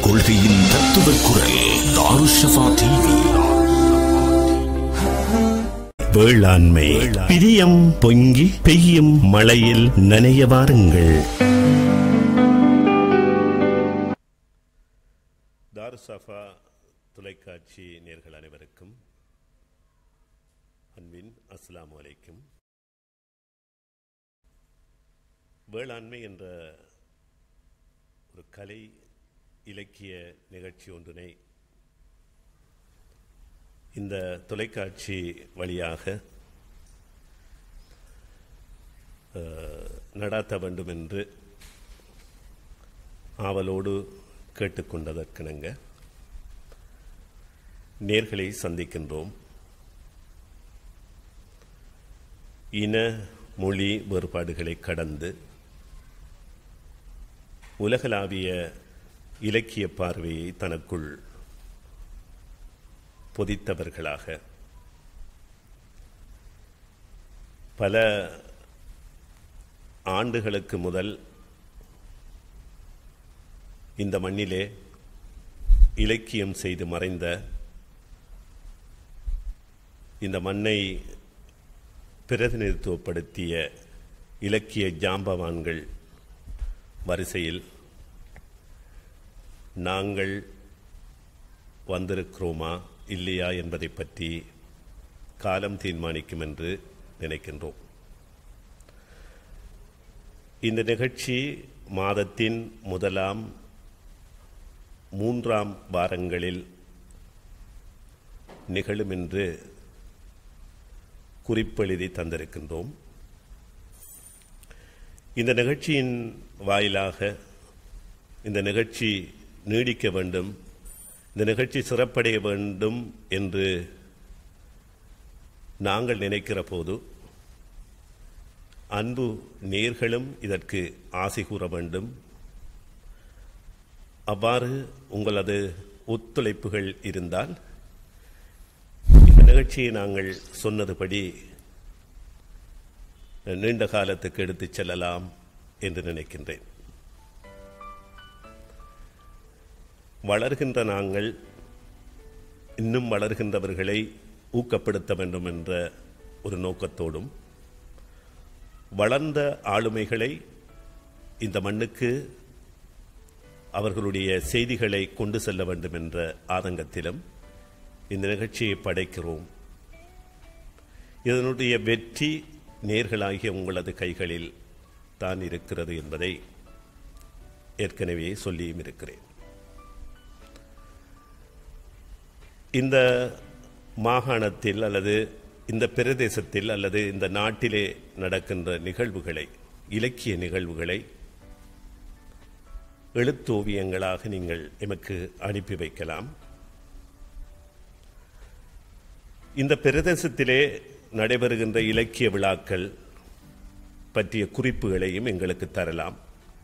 கொள்கையின் தத்துவ குரல் தாருஷபா டிவி வேளாண்மை பிரியம் பொங்கி பெய்யும் மழையில் நனைய வாருங்கள் தாருசஃபா தொலைக்காட்சி நேர்கள் அனைவருக்கும் அன்பின் அஸ்ஸலாமு அலைக்கும் வேளாண்மை என்ற ஒரு கலை இலக்கிய நிகழ்ச்சி ஒன்றினை இந்த தொலைக்காட்சி வழியாக அஹ், நடாத்த வேண்டும் என்று ஆவலோடு கேட்டுக்கொண்டதற்கிணங்க நேர்களை சந்திக்கின்றோம் இன மொழி வேறுபாடுகளை கடந்து உலகளாவிய இலக்கிய பார்வையை தனக்குள் பொதித்தவர்களாக பல ஆண்டுகளுக்கு முதல் இந்த மண்ணிலே இலக்கியம் செய்து மறைந்த இந்த மண்ணை பிரதிநிதித்துவப்படுத்திய இலக்கிய ஜாம்பவான்கள் வரிசையில் நாங்கள் வந்திருக்கிறோமா இல்லையா என்பதை பற்றி காலம் தீர்மானிக்கும் என்று நினைக்கின்றோம் இந்த நிகழ்ச்சி மாதத்தின் முதலாம் மூன்றாம் வாரங்களில் நிகழும் என்று குறிப்பெழுதி தந்திருக்கின்றோம் இந்த நிகழ்ச்சியின் வாயிலாக இந்த நிகழ்ச்சி நீடிக்க வேண்டும் இந்த நிகழ்ச்சி சிறப்படைய வேண்டும் என்று நாங்கள் நினைக்கிற போது அன்பு நேர்களும் இதற்கு ஆசை கூற வேண்டும் அவ்வாறு உங்களது ஒத்துழைப்புகள் இருந்தால் இந்த நிகழ்ச்சியை நாங்கள் சொன்னதுபடி நீண்ட காலத்துக்கு எடுத்துச் செல்லலாம் என்று நினைக்கின்றேன் வளர்கின்ற நாங்கள் இன்னும் வளர்கின்றவர்களை ஊக்கப்படுத்த வேண்டும் என்ற ஒரு நோக்கத்தோடும் வளர்ந்த ஆளுமைகளை இந்த மண்ணுக்கு அவர்களுடைய செய்திகளை கொண்டு செல்ல வேண்டும் என்ற ஆதங்கத்திலும் இந்த நிகழ்ச்சியை படைக்கிறோம் இதனுடைய வெற்றி நேர்களாகிய உங்களது கைகளில் தான் இருக்கிறது என்பதை ஏற்கனவே சொல்லியும் இருக்கிறேன் இந்த மாகாணத்தில் அல்லது இந்த பிரதேசத்தில் அல்லது இந்த நாட்டிலே நடக்கின்ற நிகழ்வுகளை இலக்கிய நிகழ்வுகளை எழுத்தோவியங்களாக நீங்கள் எமக்கு அனுப்பி வைக்கலாம் இந்த பிரதேசத்திலே நடைபெறுகின்ற இலக்கிய விழாக்கள் பற்றிய குறிப்புகளையும் எங்களுக்கு தரலாம்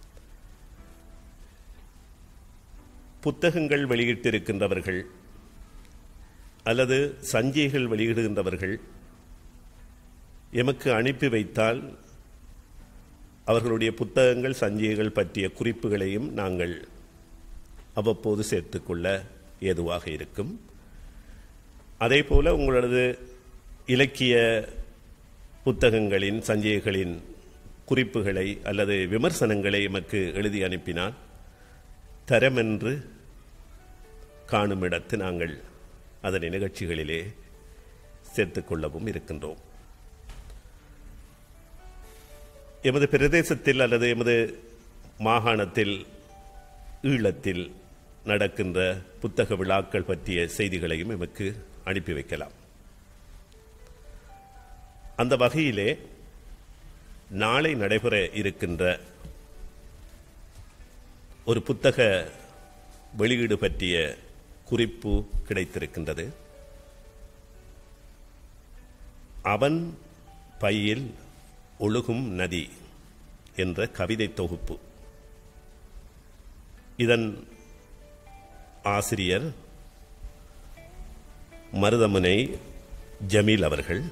புத்தகங்கள் வெளியிட்டிருக்கின்றவர்கள் அல்லது சஞ்சிகைகள் வெளியிடுகின்றவர்கள் எமக்கு அனுப்பி வைத்தால் அவர்களுடைய புத்தகங்கள் சஞ்சிகைகள் பற்றிய குறிப்புகளையும் நாங்கள் அவ்வப்போது சேர்த்துக்கொள்ள ஏதுவாக இருக்கும் அதேபோல உங்களது இலக்கிய புத்தகங்களின் சஞ்சிகைகளின் குறிப்புகளை அல்லது விமர்சனங்களை எமக்கு எழுதி அனுப்பினால் தரமென்று காணும் இடத்து நாங்கள் அதனை நிகழ்ச்சிகளிலே சேர்த்துக்கொள்ளவும் இருக்கின்றோம் எமது பிரதேசத்தில் அல்லது எமது மாகாணத்தில் ஈழத்தில் நடக்கின்ற புத்தக விழாக்கள் பற்றிய செய்திகளையும் எமக்கு அனுப்பி வைக்கலாம் அந்த வகையிலே நாளை நடைபெற இருக்கின்ற ஒரு புத்தக வெளியீடு பற்றிய குறிப்பு கிடைத்திருக்கின்றது அவன் பையில் ஒழுகும் நதி என்ற கவிதை தொகுப்பு இதன் ஆசிரியர் மருதமுனை ஜமீல் அவர்கள்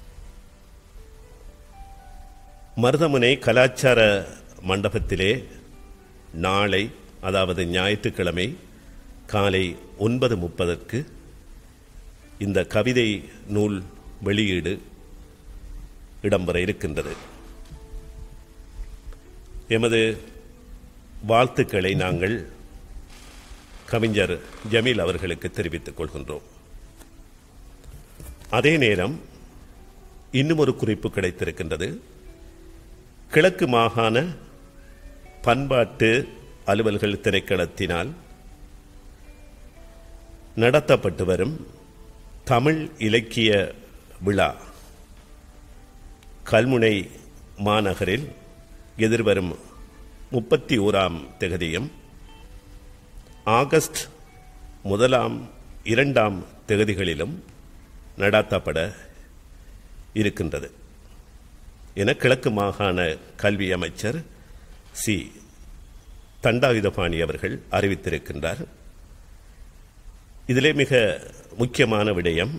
மருதமுனை கலாச்சார மண்டபத்திலே நாளை அதாவது ஞாயிற்றுக்கிழமை காலை ஒன்பது முப்பதற்கு இந்த கவிதை நூல் வெளியீடு இடம்பெற இருக்கின்றது எமது வாழ்த்துக்களை நாங்கள் கவிஞர் ஜமீல் அவர்களுக்கு தெரிவித்துக் கொள்கின்றோம் அதே நேரம் இன்னும் ஒரு குறிப்பு கிடைத்திருக்கின்றது கிழக்கு மாகாண பண்பாட்டு அலுவல்கள் திணைக்களத்தினால் நடத்தப்பட்டு வரும் தமிழ் இலக்கிய விழா கல்முனை மாநகரில் எதிர்வரும் முப்பத்தி ஓராம் தேதியும் ஆகஸ்ட் முதலாம் இரண்டாம் தேதிகளிலும் நடத்தப்பட இருக்கின்றது என கிழக்கு மாகாண கல்வி அமைச்சர் சி தண்டாயுதபாணி அவர்கள் அறிவித்திருக்கின்றார் இதிலே மிக முக்கியமான விடயம்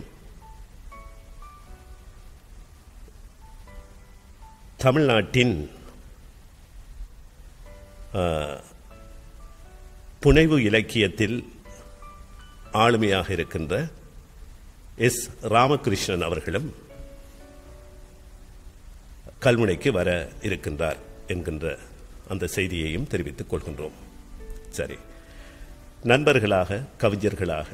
தமிழ்நாட்டின் ஆ, புனைவு இலக்கியத்தில் ஆளுமையாக இருக்கின்ற எஸ் ராமகிருஷ்ணன் அவர்களும் கல்முனைக்கு வர இருக்கின்றார் என்கின்ற அந்த செய்தியையும் தெரிவித்துக் கொள்கின்றோம் சரி நண்பர்களாக கவிஞர்களாக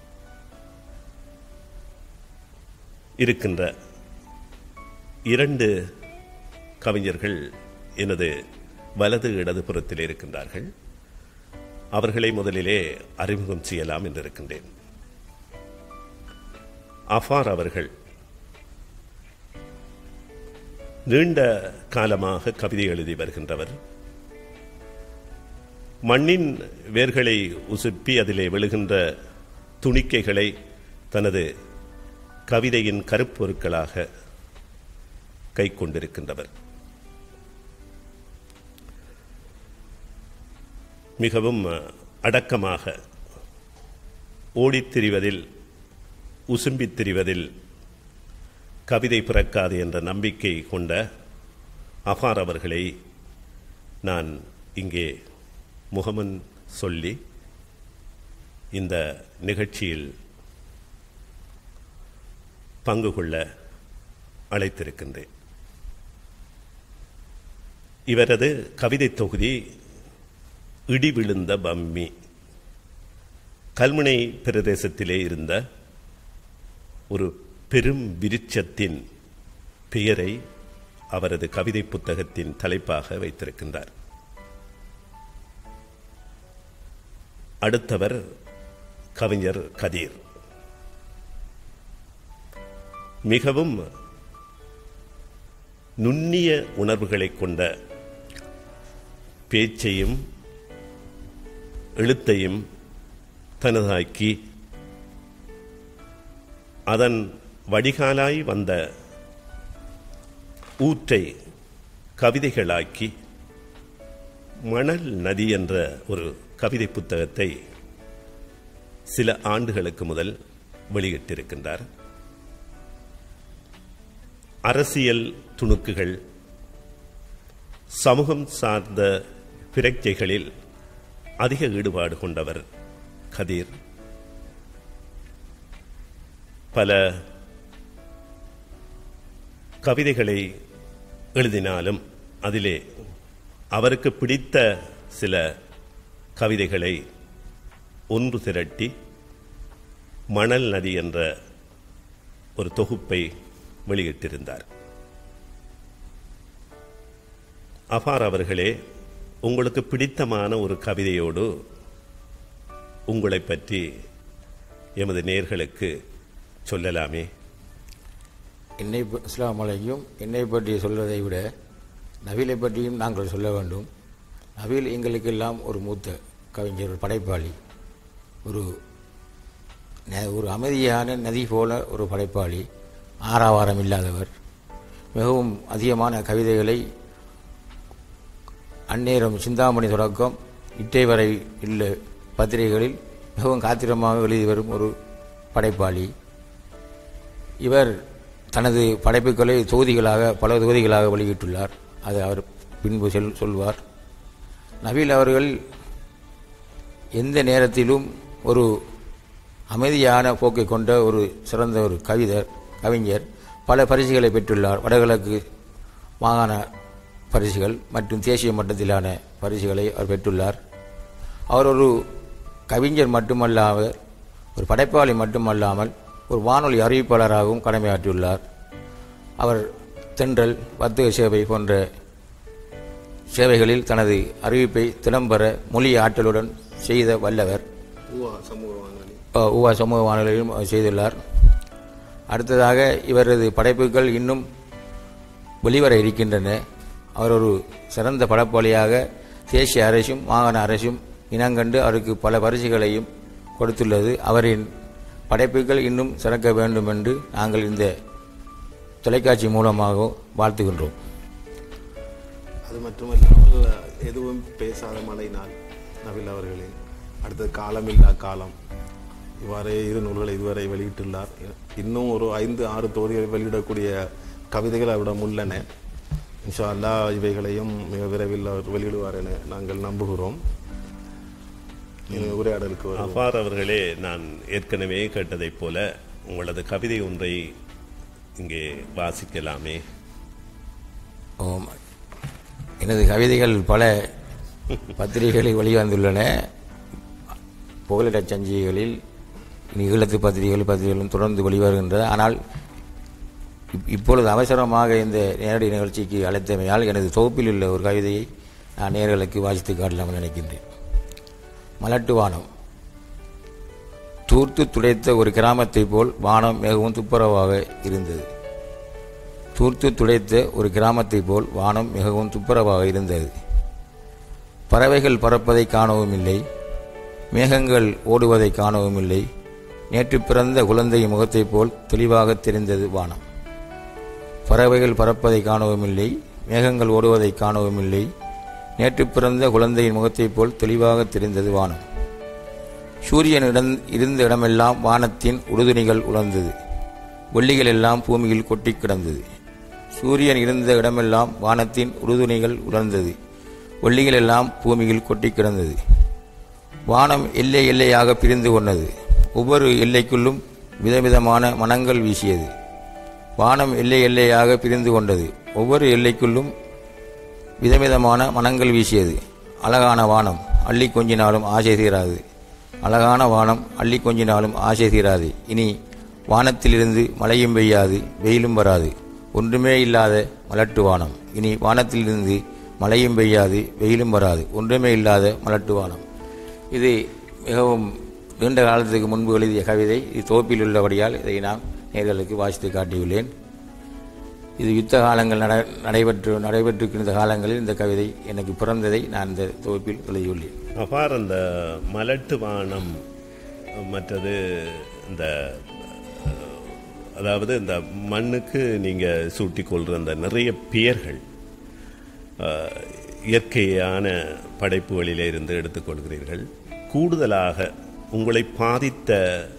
இருக்கின்ற இரண்டு கவிஞர்கள் எனது வலது இடது புறத்தில் இருக்கின்றார்கள் அவர்களை முதலிலே அறிமுகம் செய்யலாம் என்று இருக்கின்றேன் அஃபார் அவர்கள் நீண்ட காலமாக கவிதை எழுதி வருகின்றவர் மண்ணின் வேர்களை உசுப்பி அதிலே விழுகின்ற துணிக்கைகளை தனது கவிதையின் கருப்பொருட்களாக கை கொண்டிருக்கின்றவர் மிகவும் அடக்கமாக ஓடித் திரிவதில் உசும்பித் திரிவதில் கவிதை பிறக்காது என்ற நம்பிக்கை கொண்ட அஃபார் அவர்களை நான் இங்கே முகமன் சொல்லி இந்த நிகழ்ச்சியில் பங்கு கொள்ள அழைத்திருக்கின்றேன் இவரது கவிதை தொகுதி இடி விழுந்த பம்மி கல்முனை பிரதேசத்திலே இருந்த ஒரு பெரும் விருட்சத்தின் பெயரை அவரது கவிதை புத்தகத்தின் தலைப்பாக வைத்திருக்கின்றார் அடுத்தவர் கவிஞர் கதீர் மிகவும் நுண்ணிய உணர்வுகளைக் கொண்ட பேச்சையும் எழுத்தையும் தனதாக்கி அதன் வடிகாலாய் வந்த ஊற்றை கவிதைகளாக்கி மணல் நதி என்ற ஒரு கவிதை புத்தகத்தை சில ஆண்டுகளுக்கு முதல் வெளியிட்டிருக்கின்றார் அரசியல் துணுக்குகள் சமூகம் சார்ந்த பிரச்சைகளில் அதிக ஈடுபாடு கொண்டவர் கதீர் பல கவிதைகளை எழுதினாலும் அதிலே அவருக்கு பிடித்த சில கவிதைகளை ஒன்று திரட்டி மணல் நதி என்ற ஒரு தொகுப்பை வெளியிட்டிருந்தார் அபார் அவர்களே உங்களுக்கு பிடித்தமான ஒரு கவிதையோடு உங்களை பற்றி எமது நேர்களுக்கு சொல்லலாமே என்னை ப- அஸ்ஸலாமு அலைக்கும் என்னை பற்றி சொல்வதை விட நவீலை பற்றியும் நாங்கள் சொல்ல வேண்டும் நவீல் எங்களுக்கெல்லாம் ஒரு மூத்த கவிஞர் ஒரு படைப்பாளி ஒரு ந- ஒரு அமைதியான நதி போல ஒரு படைப்பாளி ஆறாவாரம் இல்லாதவர் மிகவும் அதிகமான கவிதைகளை அந்நேரம் சிந்தாமணி தொடக்கம் இட்டை வரை உள்ள பத்திரிகைகளில் மிகவும் காத்திரமாக எழுதி வரும் ஒரு படைப்பாளி இவர் தனது படைப்புகளை தொகுதிகளாக பல தொகுதிகளாக வெளியிட்டுள்ளார் அதை அவர் பின்பு செல் சொல்வார் நபீல் அவர்கள் எந்த நேரத்திலும் ஒரு அமைதியான போக்கை கொண்ட ஒரு சிறந்த ஒரு கவிதர் கவிஞர் பல பரிசுகளை பெற்றுள்ளார் வடகிழக்கு மாகாண பரிசுகள் மற்றும் தேசிய மட்டத்திலான பரிசுகளை அவர் பெற்றுள்ளார் அவர் ஒரு கவிஞர் மட்டுமல்லாமல் ஒரு படைப்பாளி மட்டுமல்லாமல் ஒரு வானொலி அறிவிப்பாளராகவும் கடமையாற்றியுள்ளார் அவர் தென்றல் வர்த்தக சேவை போன்ற சேவைகளில் தனது அறிவிப்பை திறம்பெற மொழி ஆற்றலுடன் செய்த வல்லவர் அஹ், உவா சமூக வானொலியிலும் அவர் செய்துள்ளார் அடுத்ததாக இவரது படைப்புகள் இன்னும் வெளிவர இருக்கின்றன அவர் ஒரு சிறந்த படைப்பாளியாக தேசிய அரசும் மாகாண அரசும் இனங்கண்டு அவருக்கு பல பரிசுகளையும் கொடுத்துள்ளது அவரின் படைப்புகள் இன்னும் சிறக்க வேண்டும் என்று நாங்கள் இந்த தொலைக்காட்சி மூலமாக வாழ்த்துகின்றோம் அது மட்டுமல்லாமல் எதுவும் பேசாத மழை நாள் நபில் அவர்களே அடுத்தது காலமில்லா காலம் இவ்வாறே இரு நூல்களை இதுவரை வெளியிட்டுள்ளார் இன்னும் ஒரு ஐந்து ஆறு தொகுதிகளை வெளியிடக்கூடிய கவிதைகள் அவரிடம் உள்ளன இன்ஷா அல்லாஹ் இவைகளையும் மிக விரைவில் அவர் வெளியிடுவார் என நாங்கள் நம்புகிறோம் இது உரையாடலுக்கு வருவோம் அபார் அவர்களே நான் ஏற்கனவே கேட்டதைப் போல உங்களது கவிதை ஒன்றை இங்கே வாசிக்கலாமே ஓம். எனது கவிதைகள் பல பத்திரிகைகளில் வெளிவந்துள்ளன புகலிடச் சஞ்சிகைகளில் ஈழத்து பத்திரிகைகள் பத்திரிகைகளும் தொடர்ந்து வெளிவருகின்றன ஆனால் இப்- இப்பொழுது அவசரமாக இந்த நேரடி நிகழ்ச்சிக்கு அழைத்தமையால் எனது தொகுப்பில் உள்ள ஒரு கவிதையை நான் நேர்களுக்கு வாசித்து காட்டலாம் என நினைக்கின்றேன் மலட்டு வானம் தூர்த்து துடைத்த ஒரு கிராமத்தைப் போல் வானம் மிகவும் துப்புரவாக இருந்தது தூர்த்து துடைத்த ஒரு கிராமத்தைப் போல் வானம் மிகவும் துப்புரவாக இருந்தது பறவைகள் பறப்பதை காணவும் இல்லை மேகங்கள் ஓடுவதை காணவும் இல்லை நேற்று பிறந்த குழந்தை முகத்தைப் போல் தெளிவாக தெரிந்தது வானம் பறவைகள் பறப்பதை காணவும் இல்லை மேகங்கள் ஓடுவதை காணவும் இல்லை நேற்று பிறந்த குழந்தையின் முகத்தைப் போல் தெளிவாக தெரிந்தது வானம் சூரியன் இடம் இருந்த இடமெல்லாம் வானத்தின் உறுதுணிகள் உணர்ந்தது வெள்ளிகள் எல்லாம் பூமியில் கொட்டி கிடந்தது சூரியன் இருந்த இடமெல்லாம் வானத்தின் உறுதுணைகள் உணர்ந்தது வெள்ளிகள் எல்லாம் பூமியில் கொட்டி கிடந்தது வானம் எல்லை எல்லையாக பிரிந்து கொண்டது ஒவ்வொரு எல்லைக்குள்ளும் விதவிதமான மனங்கள் வீசியது வானம் எல்லை எல்லையாக பிரிந்து கொண்டது ஒவ்வொரு எல்லைக்குள்ளும் விதவிதமான மனங்கள் வீசியது அழகான வானம் அள்ளி கொஞ்சினாலும் ஆசை தீராது அழகான வானம் அள்ளி கொஞ்சினாலும் ஆசை தீராது இனி வானத்திலிருந்து மழையும் பெய்யாது வெயிலும் வராது ஒன்றுமே இல்லாத மலட்டு வானம் இனி வானத்திலிருந்து மழையும் பெய்யாது வெயிலும் வராது ஒன்றுமே இல்லாத மலட்டு வானம் இது மிகவும் நீண்ட காலத்துக்கு முன்பு எழுதிய கவிதை இது தொகுப்பில் உள்ளபடியால் இதை நான் நேர்களுக்கு வாசித்து காட்டியுள்ளேன் இது யுத்த காலங்கள் நட நடைபெற்று நடைபெற்றிருக்கின்ற காலங்களில் இந்த கவிதை எனக்கு பிறந்ததை நான் இந்த தொகுப்பில் எழுதியுள்ளேன் அபார் அந்த மலட்டு வானம் மற்றது இந்த அஹ், அதாவது இந்த மண்ணுக்கு நீங்க சூட்டிக் கொள்ற அந்த நிறைய பெயர்கள் அஹ், இயற்கையான படைப்புகளிலே இருந்து எடுத்துக்கொள்கிறீர்கள் கூடுதலாக உங்களை பாதித்த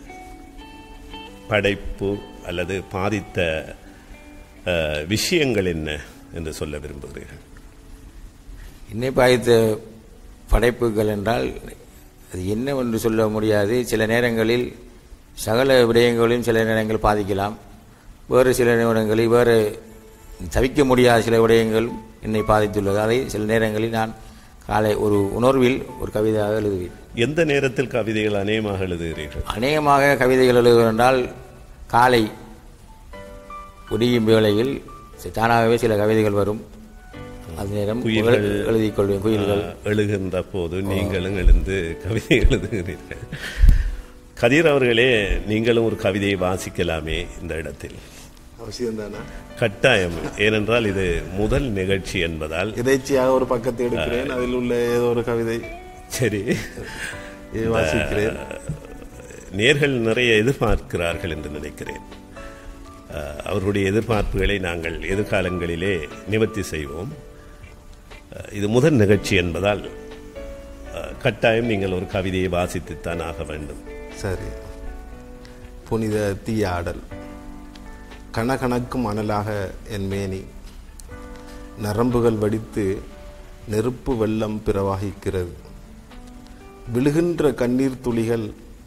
படைப்பு அல்லது பாதித்த அஹ், விஷயங்கள் என்ன என்று சொல்ல விரும்புகிறீர்கள் என்னை பாதித்த படைப்புகள் என்றால் அது என்னவென்று சொல்ல முடியாது சில நேரங்களில் சகல விடயங்களையும் சில நேரங்கள் பாதிக்கலாம் வேறு சில நேரங்களில் வேறு தவிக்க முடியாத சில விடயங்கள் என்னை பாதித்துள்ளது அதை சில நேரங்களில் நான் காலை ஒரு உணர்வில் ஒரு கவிதையாக எழுதுவேன் எந்த நேரத்தில் கவிதைகள் அநேகமாக எழுதுகிறீர்கள் அநேகமாக கவிதைகள் எழுதுவென்றால் காலை விடியும் வேளையில் சி- தானாகவே சில கவிதைகள் வரும் அது நேரம் குயில்கள் எழுதிக் கொள்வேன் குயில்கள் ஆஹ், எழுகின்ற போது நீங்களும் எழுந்து கவிதை எழுதுகிறீர்கள் கதிர் அவர்களே நீங்களும் ஒரு கவிதையை வாசிக்கலாமே இந்த இடத்தில் அவசியம் தானே கட்டாயம் ஏனென்றால் இது முதல் நிகழ்ச்சி என்பதால் இறைச்சியாக ஒரு பக்கத்தை எடுக்கிறேன் அதில் உள்ள ஏதோ ஒரு கவிதை சரி வாசிக்கிறேன் நேர்கள் நிறைய எதிர்பார்க்கிறார்கள் என்று நினைக்கிறேன் அஹ், அவர்களுடைய எதிர்பார்ப்புகளை நாங்கள் எதிர்காலங்களிலே நிவர்த்தி செய்வோம் அஹ், இது முதல் நிகழ்ச்சி என்பதால் அஹ், கட்டாயம் நீங்கள் ஒரு கவிதையை வாசித்துத்தான் ஆக வேண்டும் சரி புனித தீயாடல் கணக்கணக்கும் அனலாக என் மேனி நரம்புகள் வடித்து நெருப்பு வெள்ளம் பிரவாகிக்கிறது விழுகின்ற கண்ணீர் துளிகள்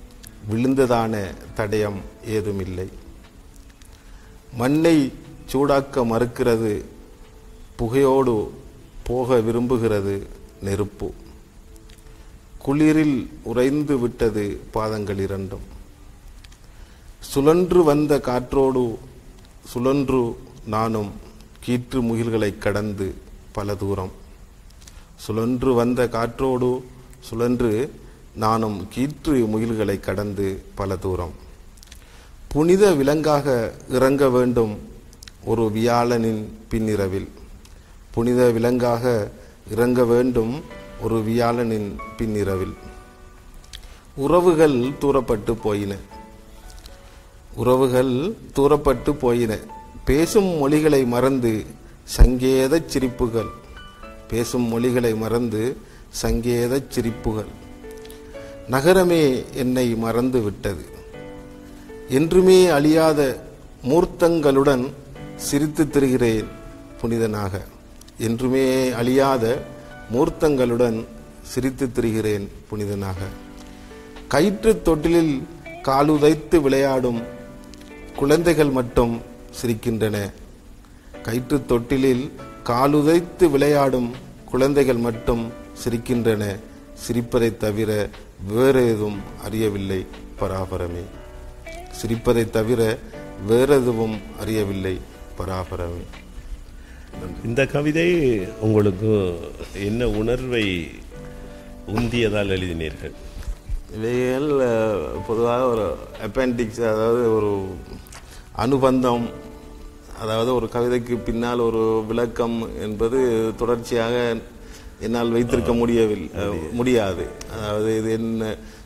விழுந்ததான தடயம் ஏதுமில்லை மண்ணை சூடாக்க மறுக்கிறது புகையோடு போக விரும்புகிறது நெருப்பு குளிரில் உறைந்து விட்டது பாதங்கள் இரண்டும் சுழன்று வந்த காற்றோடு சுழன்று நானும் கீற்று முகில்களைக் கடந்து பல தூரம் சுழன்று வந்த காற்றோடு சுழன்று நானும் கீற்று முகில்களை கடந்து பல தூரம் புனித விலங்காக இறங்க வேண்டும் ஒரு வியாழனின் பின்னிரவில் புனித விலங்காக இறங்க வேண்டும் ஒரு வியாழனின் பின்னிரவில் உறவுகள் தூரப்பட்டு போயின உறவுகள் தூரப்பட்டு போயின பேசும் மொழிகளை மறந்து சங்கேதச் சிரிப்புகள் பேசும் மொழிகளை மறந்து சங்கேதச் சிரிப்புகள் நகரமே என்னை மறந்து விட்டது என்றுமே அழியாத மூர்த்தங்களுடன் சிரித்து திரிகிறேன் புனிதனாக என்றுமே அழியாத மூர்த்தங்களுடன் சிரித்து திரிகிறேன் புனிதனாக கயிற்று தொட்டிலில் காலுதைத்து விளையாடும் குழந்தைகள் மட்டும் சிரிக்கின்றன கயிற்று தொட்டிலில் காலுதைத்து விளையாடும் குழந்தைகள் மட்டும் சிரிக்கின்றன சிரிப்பதைத் தவிர வேறு எதுவும் அறியவில்லை பராபரமே சிரிப்பதைத் தவிர வேறு எதுவும் அறியவில்லை பராபரமே இந்த கவிதை உங்களுக்கு என்ன உணர்வை உந்தியதால் எழுதினீர்கள் இவைகள் அஹ், பொதுவாக ஒரு அப்பெண்டிக்ஸ் அதாவது ஒரு அனுபந்தம் அதாவது ஒரு கவிதைக்கு பின்னால் ஒரு விளக்கம் என்பது தொடர்ச்சியாக என்னால் வைத்திருக்க முடியவில்லை முடியாது அதாவது இது என்ன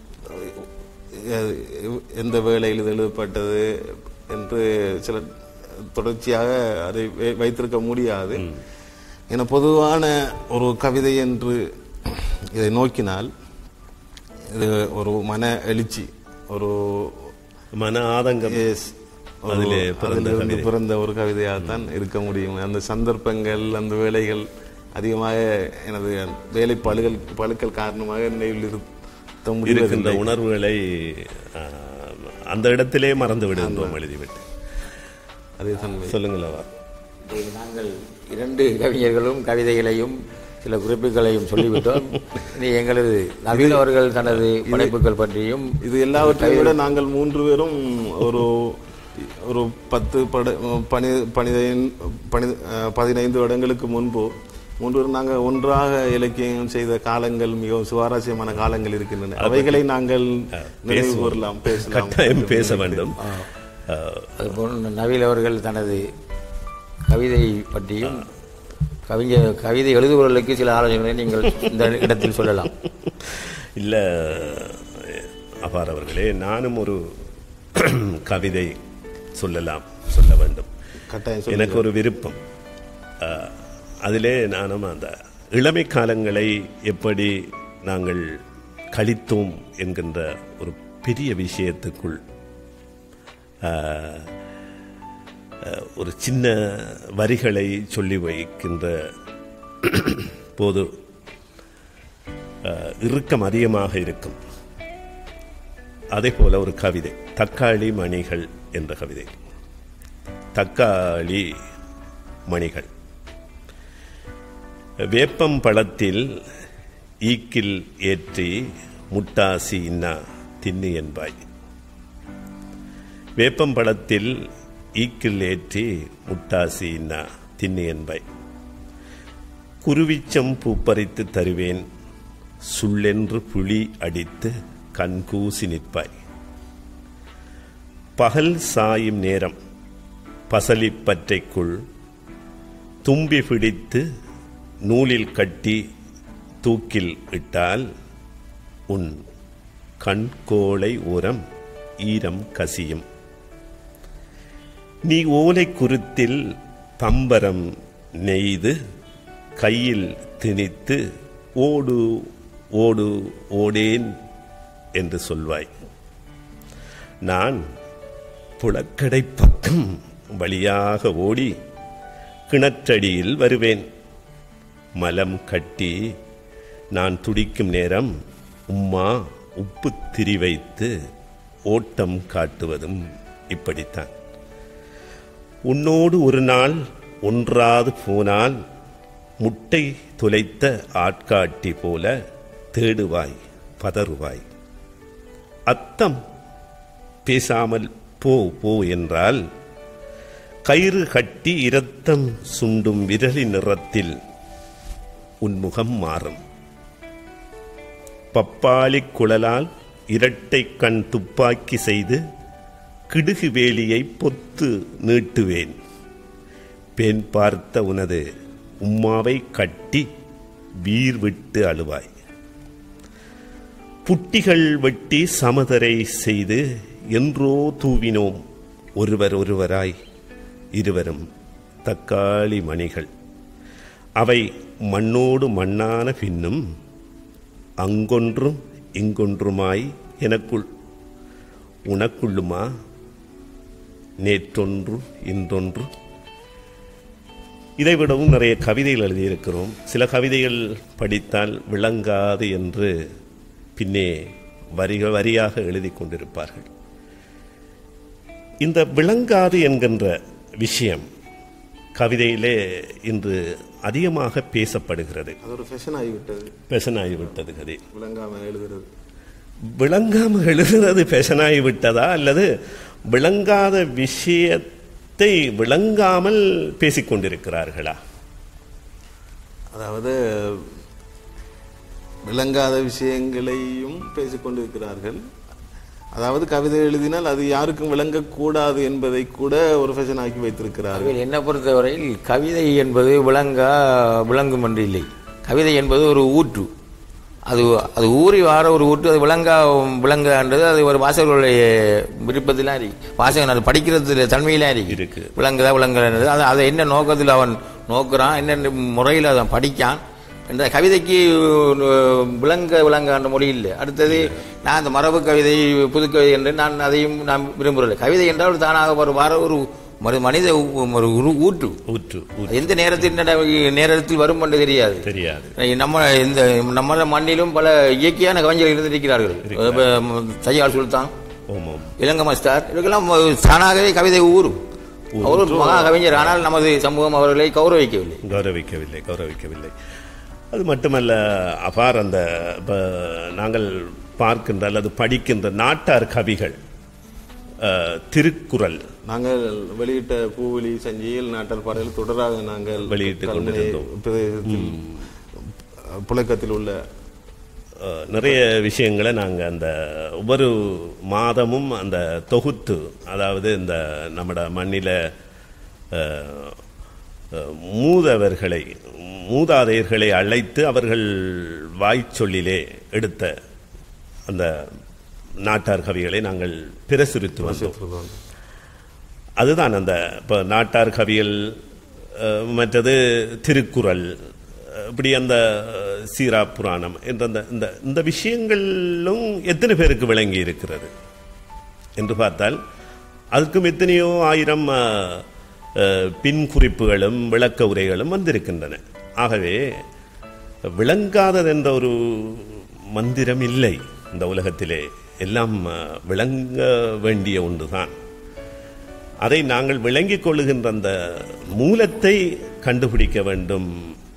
அஹ், எந்த வேளையில் இது எழுதப்பட்டது என்று சில தொடர்ச்சியாக அதை வை- வைத்திருக்க முடியாது என பொதுவான ஒரு கவிதை என்று இதை நோக்கினால் இது ஒரு மன எழுச்சி ஒரு மன ஆதங்கம் எஸ் அதிலே பிறந்த அதிலிருந்து கவிதை. பிறந்த ஒரு கவிதையாகத்தான் இருக்க முடியும் அந்த சந்தர்ப்பங்கள் அந்த வேலைகள் அதிகமாக எனது வேலை பழுகள் பழுக்கள் காரணமாக நினைவில் இருத்த இருக்கின்ற முடிவதில்லை உணர்வுகளை ஆ, அந்த இடத்திலே மறந்து விடுகின்றோம் எழுதிவிட்டு அதே தன்மை சொல்லுங்களவா இப்போது நாங்கள் இரண்டு கவிஞர்களும் கவிதைகளையும் சில குறிப்புகளையும் சொல்லிவிட்டோம் இனி எங்களது நவீன் அவர்கள் தனது படைப்புகள் பற்றியும் இது எல்லாவற்றையும் விட நாங்கள் மூன்று பேரும் ஒரு ஒரு பத்து பட பனி பனிதைன் பனி அஹ், பதினைந்து வருடங்களுக்கு முன்பு மூன்று பேரும் நாங்கள் ஒன்றாக இலக்கியம் செய்த காலங்கள் மிகவும் சுவாரஸ்யமான காலங்கள் இருக்கின்றன அவைகளை நாங்கள் நினைவு கூறலாம் பேசலாம் கட்டாயம் பேச வேண்டும் ஆ, அதுபோல் நவீன் அவர்கள் தனது கவிதை பற்றியும் கவிஞர் கவிதை எழுதுபவர்களுக்கு சில ஆலோசனைகளை நீங்கள் இந்த இடத்தில் சொல்லலாம் இல்ல அபார் அவர்களே நானும் ஒரு கவிதை சொல்லலாம் சொல்ல வேண்டும் கட்டாயம் சொல்லுங்கள். எனக்கு ஒரு விருப்பம் ஆ, அதிலே நானும் அந்த இளமை காலங்களை எப்படி நாங்கள் கழித்தோம் என்கின்ற ஒரு பெரிய விஷயத்துக்குள் ஆ, ஆ, ஒரு சின்ன வரிகளை சொல்லி வைக்கின்ற போது ஆ, இறுக்கம் அதிகமாக இருக்கும் அதே போல ஒரு கவிதை தக்காளி மணிகள் என்ற கவிதை தக்காளி மணிகள் வேப்பம் பழத்தில் ஈக்கில் ஏற்றி முட்டாசி இன்னா தின்னு என்பாய் வேப்பம் பழத்தில் ஈக்கில் ஏற்றி முட்டாசி இன்னா தின்னு என்பாய் குருவிச்சம் பூப்பறித்து தருவேன் சுள்ளென்று புலி அடித்து கண்கூசி நிற்பாய் பகல் சாயும் நேரம் பசலிப்பற்றைக்குள் தும்பி பிடித்து நூலில் கட்டி தூக்கில் இட்டால் உன் கண்கோளை ஓரம் ஈரம் கசியும் நீ ஓலை குருத்தில் பம்பரம் நெய்து கையில் திணித்து ஓடு ஓடு ஓடேன் என்று சொல்வாய் நான் புழக்கடை பக்கம் வழியாக ஓடி கிணற்றடியில் வருவேன் மலம் கட்டி நான் துடிக்கும் நேரம் உம்மா உப்பு திரி வைத்து ஓட்டம் காட்டுவதும் இப்படித்தான் உன்னோடு ஒரு நாள் ஒன்றாது போனால் முட்டை துளைத்த ஆட்காட்டி போல தேடுவாய் பதறுவாய் அத்தம் பேசாமல் போ போ என்றால் கயிறு கட்டி இரத்தம் சுண்டும் விரலி நிறத்தில் உன் முகம் மாறும் பப்பாளி குழலால் இரட்டை கண் துப்பாக்கி செய்து கிடுகு வேலியை பொத்து நீட்டுவேன் பெண் பார்த்த உனது உம்மாவை கட்டி வீர் விட்டு அழுவாய் புட்டிகள் வெட்டி சமதரை செய்து என்றோ தூவினோம் ஒருவர் ஒருவராய் இருவரும் தக்காளி மணிகள் அவை மண்ணோடு மண்ணான பின்னும் அங்கொன்றும் இங்கொன்றுமாய் எனக்குள் உனக்குள்ளுமா நேற்றொன்று இன்றொன்று இதைவிடவும் நிறைய கவிதைகள் எழுதியிருக்கிறோம் சில கவிதைகள் படித்தால் விளங்காது என்று பின்னே வரிகள் வரியாக எழுதி கொண்டிருப்பார்கள் இந்த விளங்காது என்கின்ற விஷயம் கவிதையிலே இன்று அதிகமாக பேசப்படுகிறது அது ஒரு ஃபேஷன் ஆகிவிட்டது பெசனாகிவிட்டது கதை விளங்காம எழுதுறது விளங்காம எழுதுறது பெசனாகி விட்டதா அல்லது விளங்காத விஷயத்தை விளங்காமல் பேசிக்கொண்டிருக்கிறார்களா அதாவது விளங்காத விஷயங்களையும் பேசிக்கொண்டிருக்கிறார்கள் அதாவது கவிதை எழுதினால் அது யாருக்கும் விளங்கக்கூடாது என்பதை கூட ஒரு ஃபேஷன் ஆக்கி வைத்திருக்கிறார்கள் அதில் என்னை பொறுத்தவரையில் கவிதை என்பது விளங்கா விளங்கும் என்று இல்லை கவிதை என்பது ஒரு ஊற்று அது அது ஊறி வார ஒரு ஊற்று அது விளங்கா விளங்கான்றது அது ஒரு வாசகர்களுடைய விருப்பத்திலாம் இருக்கு வாசகன் அது படிக்கிறதுல தன்மையிலாம் இருக்கு இருக்கு. விளங்குதா விளங்குறது அது அதை என்ன நோக்கத்தில் அவன் நோக்குறான் என்ன முறையில் அவன் படிக்கான் என்ற கவிதைக்கு அஹ், விளங்க விளங்கான்ற மொழி இல்லை அடுத்தது நான் அந்த மரபு கவிதை புது கவிதை என்று நான் அதையும் நான் விரும்புகிறேன் கவிதை என்றால் ஒரு தானாக ஒரு வார ஒரு ஒரு மனித ஊ- ஒரு உரு- ஊற்று ஊற்று ஊற்று எந்த நேரத்தில் நட- நேரத்தில் வரும் என்று தெரியாது தெரியாது நம்ம இந்த நம்ம மண்ணிலும் பல இயற்கையான கவிஞர்கள் இருந்திருக்கிறார்கள் இப்ப, ம், சையால் சுல்தான் ஓமம் இளங்க மாஸ்டர் இவர்களெல்லாம் தானாகவே கவிதை ஊறும் அவர் ஒரு மகா கவிஞர் ஆனால் நமது சமூகம் அவர்களை கௌரவிக்கவில்லை கௌரவிக்கவில்லை கௌரவிக்கவில்லை அது மட்டுமல்ல அபார் அந்த இப்ப நாங்கள் பார்க்கின்ற அல்லது படிக்கின்ற நாட்டார் கவிகள் அஹ், திருக்குறள் நாங்கள் வெளியிட்ட பூவெளி சஞ்சியில் நாட்டல் பாடல் தொடராக நாங்கள் வெளியிட்டுக் கல்முனை கொண்டிருந்தோம். பிரதேசத்தில் புழக்கத்தில் உள்ள அஹ், நிறைய விஷயங்களை நாங்கள் அந்த ஒவ்வொரு மாதமும் அந்த தொகுத்து அதாவது இந்த நம்மட மண்ணில அஹ், அஹ், மூதவர்களை மூதாதையர்களை அழைத்து அவர்கள் வாய்ச்சொல்லிலே எடுத்த அந்த நாட்டார் கவிகளை நாங்கள் பிரசுரித்து வந்தோம் அதுதான் அந்த இப்போ நாட்டார் கவியல் அஹ், மற்றது திருக்குறள் அஹ், இப்படி அந்த அஹ், சீரா புராணம் என்ற அந்த இந்த இந்த விஷயங்களும் எத்தனை பேருக்கு விளங்கி இருக்கிறது என்று பார்த்தால் அதுக்கும் எத்தனையோ ஆயிரம் அஹ், அஹ், பின் குறிப்புகளும் விளக்க உரைகளும் வந்திருக்கின்றன ஆகவே விளங்காதது என்ற ஒரு மந்திரம் இல்லை இந்த உலகத்திலே எல்லாம் அஹ், விளங்க வேண்டிய ஒன்றுதான் அதை நாங்கள் விளங்கிக் கொள்ளுகின்ற அந்த மூலத்தை கண்டுபிடிக்க வேண்டும்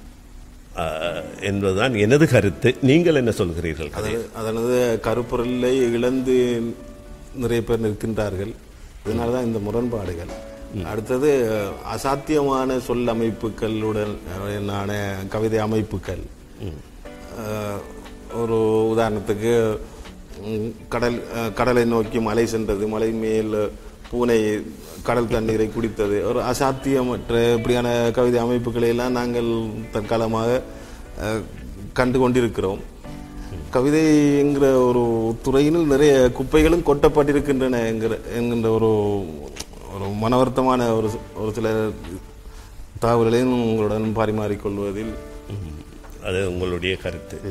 அஹ், என்பதுதான் எனது கருத்து நீங்கள் என்ன சொல்கிறீர்கள் அதாவது அதனது கருப்பொருளை இழந்து நிறைய பேர் நிற்கின்றார்கள் இதனால தான் இந்த முரண்பாடுகள் அடுத்தது அசாத்தியமான சொல் அமைப்புகளுடன் ஆன கவிதை அமைப்புகள் அஹ், ஒரு உதாரணத்துக்கு ம், கடல் அஹ், கடலை நோக்கி மலை சென்றது மலை மேல் பூனை கடல் தண்ணீரை குடித்தது ஒரு அசாத்தியமற்ற இப்படியான கவிதை அமைப்புகளை எல்லாம் நாங்கள் தற்காலமாக அஹ், கண்டு கொண்டிருக்கிறோம் கவிதை என்கிற ஒரு துறையினில் நிறைய குப்பைகளும் கொட்டப்பட்டிருக்கின்றன என்கிற என்கின்ற ஒரு ஒரு மனவருத்தமான ஒரு ஒரு சில தகவல்களையும் உங்களுடன் பரிமாறிக்கொள்வதில் அது உங்களுடைய கருத்து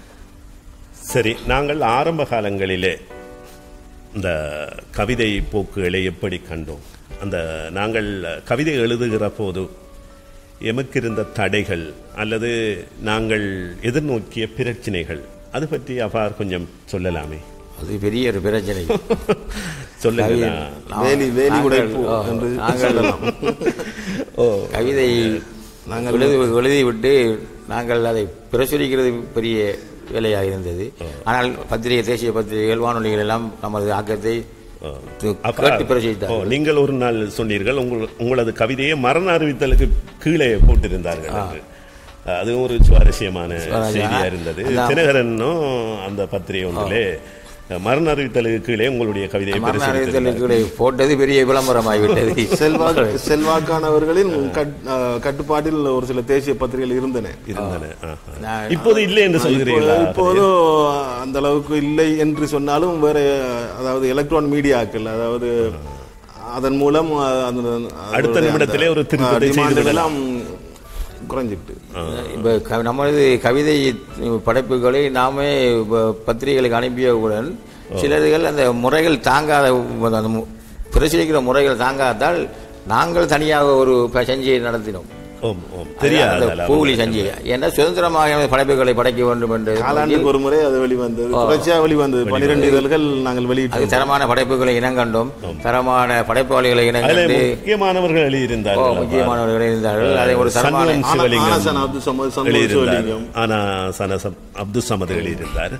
சரி நாங்கள் ஆரம்ப காலங்களிலே இந்த கவிதை போக்குகளை எப்படி கண்டோம் அந்த நாங்கள் கவிதை எழுதுகிற போது எமக்கு இருந்த தடைகள் அல்லது நாங்கள் எதிர்நோக்கிய பிரச்சனைகள் அது பற்றி அபார் கொஞ்சம் சொல்லலாமே அது பெரிய ஒரு பிரச்சனை சொல்லுங்க வேலி வேலி நாங்கள், உடைப்பு ஓ, என்று நாங்கள் சொல்லலாம் ஓ கவிதை நாங்கள் எழுதி எழுதி விட்டு நாங்கள் அதை பிரசுரிக்கிறது பெரிய வேலையாக இருந்தது ஆனால் பத்திரிகை தேசிய பத்திரிகைகள் வானொலிகள் எல்லாம் நமது ஆக்கத்தை து- அப்ப- கேட்டு ஓ, பிரசுரித்தார்கள் நீங்கள் ஒரு நாள் சொன்னீர்கள் உங்கள் உங்களது கவிதையை மரண அறிவித்தலுக்கு கீழே போட்டிருந்தார்கள் என்று. அதுவும் ஒரு சுவாரஸ்யமான செய்தியா இருந்தது அதான். தினகரனும் அந்த பத்திரிகை ஒன்றிலே மரண அறிவித்தலுக்கு கீழே உங்களுடைய கவிதையை மரண பிரசுரித்திருந்தார். அறிவித்தலுக்கு போட்டது பெரிய விளம்பரமாகிவிட்டது செல்வாக்கு செல்வாக்கானவர்களின் கட்- அஹ், கட்டுப்பாட்டில் ஒரு சில தேசிய பத்திரிகைகள் இருந்தன இருந்தன ஆஹா. நான் இப்போது இல்லை என்று சொல்கிறீர்களா இப்போ- இப்போது அந்த அளவுக்கு இல்லை என்று சொன்னாலும் வேற அதாவது எலக்ட்ரான் மீடியாக்கள் அதாவது அதன் மூலம் அஹ், அந்த- அடுத்த அதனுடைய நிமிடத்திலே ஒரு அந்த, திருத்தத்தை அஹ், செய்து demand எல்லாம் குறைஞ்சிட்டு இப்ப க- நமது கவிதை படைப்புகளை நாமே இப்ப பத்திரிகைகளுக்கு அனுப்பியவுடன் சிலர்கள் அந்த முறைகள் தாங்காத அந்த மு- பிரசுரிக்கிற முறைகள் தாங்காதால் நாங்கள் தனியாக ஒரு ப- சஞ்சியை நடத்தினோம் ஓம் ஓம் தெரியாது அந்த அல்ல, பூலி சஞ்சி ஏன்னா சுதந்திரமாக படைப்புகளை படைக்க வேண்டும் என்று காலாண்டுக்கு ஒரு முறை அது வெளிவந்தது தொடர்ச்சியா வெளிவந்தது பன்னிரண்டு இதழ்கள் நாங்கள் அது வெளியிட்டோம் தரமான படைப்புகளை இனங்கண்டோம் தரமான படைப்பாளிகளை அதிலே இனங்கண்டு முக்கியமானவர்கள் ஓ, எழுதியிருந்தார்கள் முக்கியமானவர்கள் இருந்தார்கள் அதை ஒரு தரமான சண்முகம் ஆனா- சிவலிங்கம் ஆனா சன அப்துல் சமது சண்முகம் எழுதியிருந்தார் சிவலிங்கம். ஆனா சனசம் அப்துல் சமது எழுதியிருந்தார்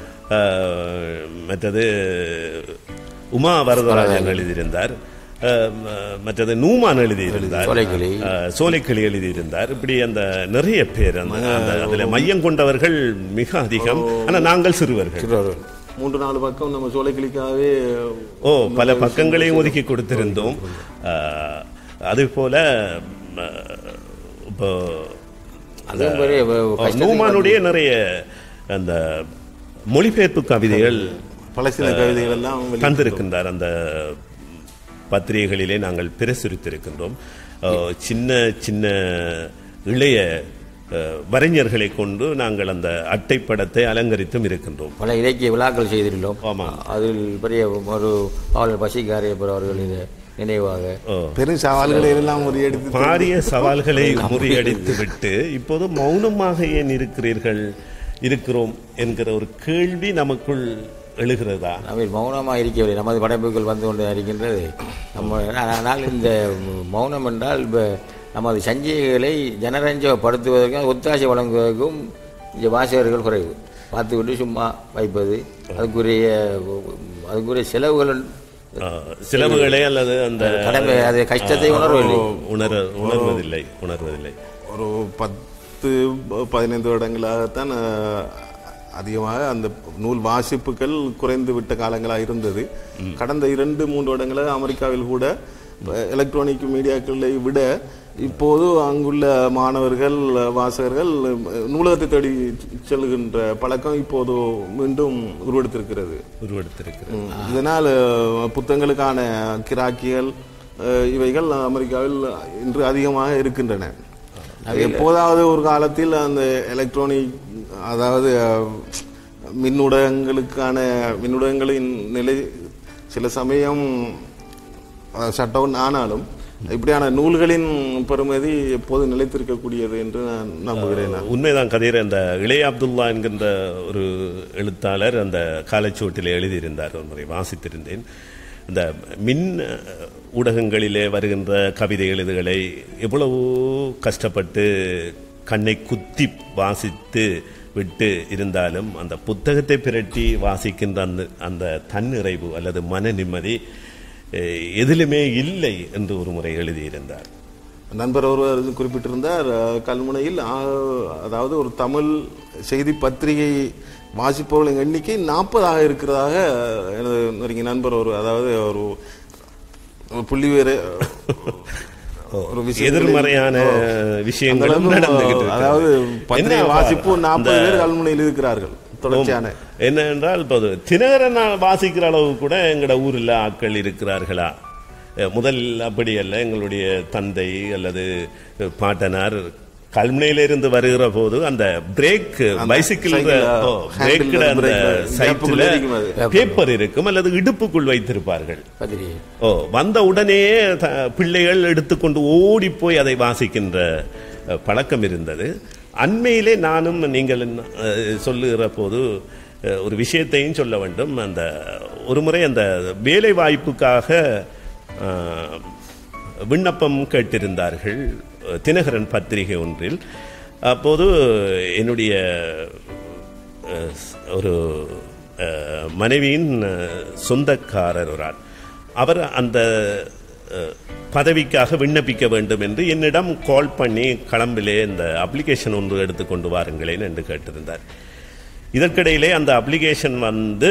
அஹ், மற்றது உமா வரதராஜன் எழுதியிருந்தார் அஹ், ம- மற்றது நூமான் எழுதியிருந்தார் சோலைக்கிளி. அஹ், சோலைக்கிளி எழுதியிருந்தார் இப்படி அந்த நிறைய பேர் அந்த அந்த- அதுல மையம் கொண்டவர்கள் மிக அதிகம் ஆனா நாங்கள் சிறுவர்கள் சிறுவர்கள். மூன்று நாலு பக்கம் நம்ம சோலைக்கிளிக்காகவே ஓ பல பக்கங்களையும் ஒதுக்கி கொடுத்திருந்தோம் அஹ், அதே போல ம, இப்போ அதுவும் பெரிய ஓ, கஷ்டத்துக்கு நூமானுடைய நிறைய அந்த மொழிபெயர்ப்பு கவிதைகள் பலஸ்தீன கவிதைகள் எல்லாம் வெளியிட்டோம். தந்திருக்கின்றார் அந்த பத்திரிகைகளிலே நாங்கள் பிரசுரித்திருக்கின்றோம் அஹ், சின்ன சின்ன இளைய அஹ், வரைஞர்களை கொண்டு நாங்கள் அந்த அட்டைப்படத்தை அலங்கரித்தும் இருக்கின்றோம் பல இலக்கிய விழாக்கள் செய்திருந்தோம் ஆமா. அதில் பெரிய ஒரு பாவலர் பசிகாரியப்பர் அவர்களின் நினைவாக ஓ. பெரும் சவால்களை எல்லாம் ஒரு எடுத்து பாரிய சவால்களை முறியடித்து விட்டு இப்போது மௌனமாக ஏன் இருக்கிறீர்கள் இருக்கிறோம் என்கிற ஒரு கேள்வி நமக்குள் எழுகிறதா நம்ம மௌனமாக இருக்கவில்லை நமது படைப்புகள் வந்து கொண்டு இருக்கின்றது நம்ம ஆனால் இந்த மௌனம் என்றால் இப்போ நமது சஞ்சிகைகளை ஜனரஞ்சப்படுத்துவதற்கும் ஒத்தாசை வழங்குவதற்கும் இந்த வாசகர்கள் குறைவு பார்த்துவிட்டு சும்மா வைப்பது அதுக்குரிய அதுக்குரிய செலவுகள் அஹ், சிலவுகளே அல்லது அந்த கடமை அது கஷ்டத்தை உணர்வதில்லை உணர உணர்வதில்லை உணர்வதில்லை ஒரு பத்து பதினைந்து வருடங்களாகத்தான் அஹ், அதிகமாக அந்த நூல் வாசிப்புகள் குறைந்து விட்ட காலங்களாக இருந்தது கடந்த இரண்டு மூன்று வருடங்களாக அமெரிக்காவில் கூட எலக்ட்ரானிக் மீடியாக்களை விட இப்போது அங்குள்ள மாணவர்கள் வாசகர்கள் நூலகத்தை தேடி செல்கின்ற பழக்கம் இப்போது மீண்டும் உருவெடுத்திருக்கிறது உருவெடுத்திருக்கிறது இதனால் அஹ், புத்தகங்களுக்கான கிராக்கிகள் அஹ், இவைகள் அமெரிக்காவில் இன்று அதிகமாக இருக்கின்றன எப்போதாவது ஒரு காலத்தில் அந்த எலக்ட்ரானிக் அதாவது அஹ், மின்னூடகங்களுக்கான மின்னூடகங்களின் நிலை சில சமயம் ஷட் டவுன் ஆனாலும் இப்படியான நூல்களின் பெறுமதி எப்போதும் நிலைத்திருக்கக்கூடியது என்று நான் நம்புகிறேன் நான். உண்மைதான் கதிர் அந்த இளைய அப்துல்லா என்கின்ற ஒரு எழுத்தாளர் அந்த காலச்சுவட்டில் எழுதியிருந்தார் ஒரு முறை வாசித்திருந்தேன் இந்த மின் அஹ், ஊடகங்களிலே வருகின்ற கவிதை எழுதுகளை எவ்வளவோ கஷ்டப்பட்டு கண்ணை குத்தி வாசித்து விட்டு இருந்தாலும் அந்த புத்தகத்தை பிரட்டி வாசிக்கின்ற அந்த அந்த தன்னிறைவு அல்லது மன நிம்மதி அஹ், எதிலுமே இல்லை என்று ஒரு முறை எழுதியிருந்தார் நண்பர் ஒருவர் குறிப்பிட்டிருந்தார் அஹ், கல்முனையில் ஆ- அதாவது ஒரு தமிழ் செய்தி பத்திரிகை வாசிப்பவர்களின் எண்ணிக்கை நாற்பதாக இருக்கிறதாக எனது நெருங்கிய நண்பர் ஒரு அதாவது ஒரு ஒரு புள்ளி வேறு ஒரு விஷயங்களை- எதிர்மறையான ஓ. விஷயங்களும் அந்த அளவுக்கு, நடந்துகிட்டு இருக்கிறது. அதாவது பத்திரிகை என்ன வாசிப்பு நாற்பது அந்த- பேர் கல்முனையில் இருக்கிறார்கள் தொடர்ச்சியான என்ன என்றால் இப்போது தினகரன் வாசிக்கிற அளவு கூட எங்கட ஊரில் ஆட்கள் இருக்கிறார்களா அஹ் முதல் அப்படி அல்ல எங்களுடைய தந்தை அல்லது பாட்டனார் கல்முனையிலிருந்து வருகிற போது அந்த பிரேக் பைசிக்கிள் cycle, பிரேக்கில் handle அந்த brake, சைக்கிள் gap இருக்கும் அது. பேப்பர் இருக்கும் அல்லது இடுப்புக்குள் வைத்திருப்பார்கள் பத்திரிகை ஓ வந்த உடனே த- பிள்ளைகள் எடுத்துக்கொண்டு ஓடி போய் அதை வாசிக்கின்ற அஹ், பழக்கம் இருந்தது அண்மையிலே நானும் நீங்கள் அஹ், சொல்லுகிற போது அஹ், ஒரு விஷயத்தையும் சொல்ல வேண்டும் அந்த ஒரு முறை அந்த வேலை வாய்ப்புக்காக அஹ், விண்ணப்பம் கேட்டிருந்தார்கள் அஹ், தினகரன் பத்திரிகை ஒன்றில் அப்போது என்னுடைய அஹ், ஒரு அஹ், மனைவியின் அஹ், சொந்தக்காரர் ஒரு ஆள் அவர் அந்த அஹ், பதவிக்காக விண்ணப்பிக்க வேண்டும் என்று என்னிடம் கால் பண்ணி களம்பிலே இந்த அப்ளிகேஷன் ஒன்று எடுத்துக்கொண்டு வாருங்களேன் என்று கேட்டிருந்தார் இதற்கிடையிலே அந்த அப்ளிகேஷன் வந்து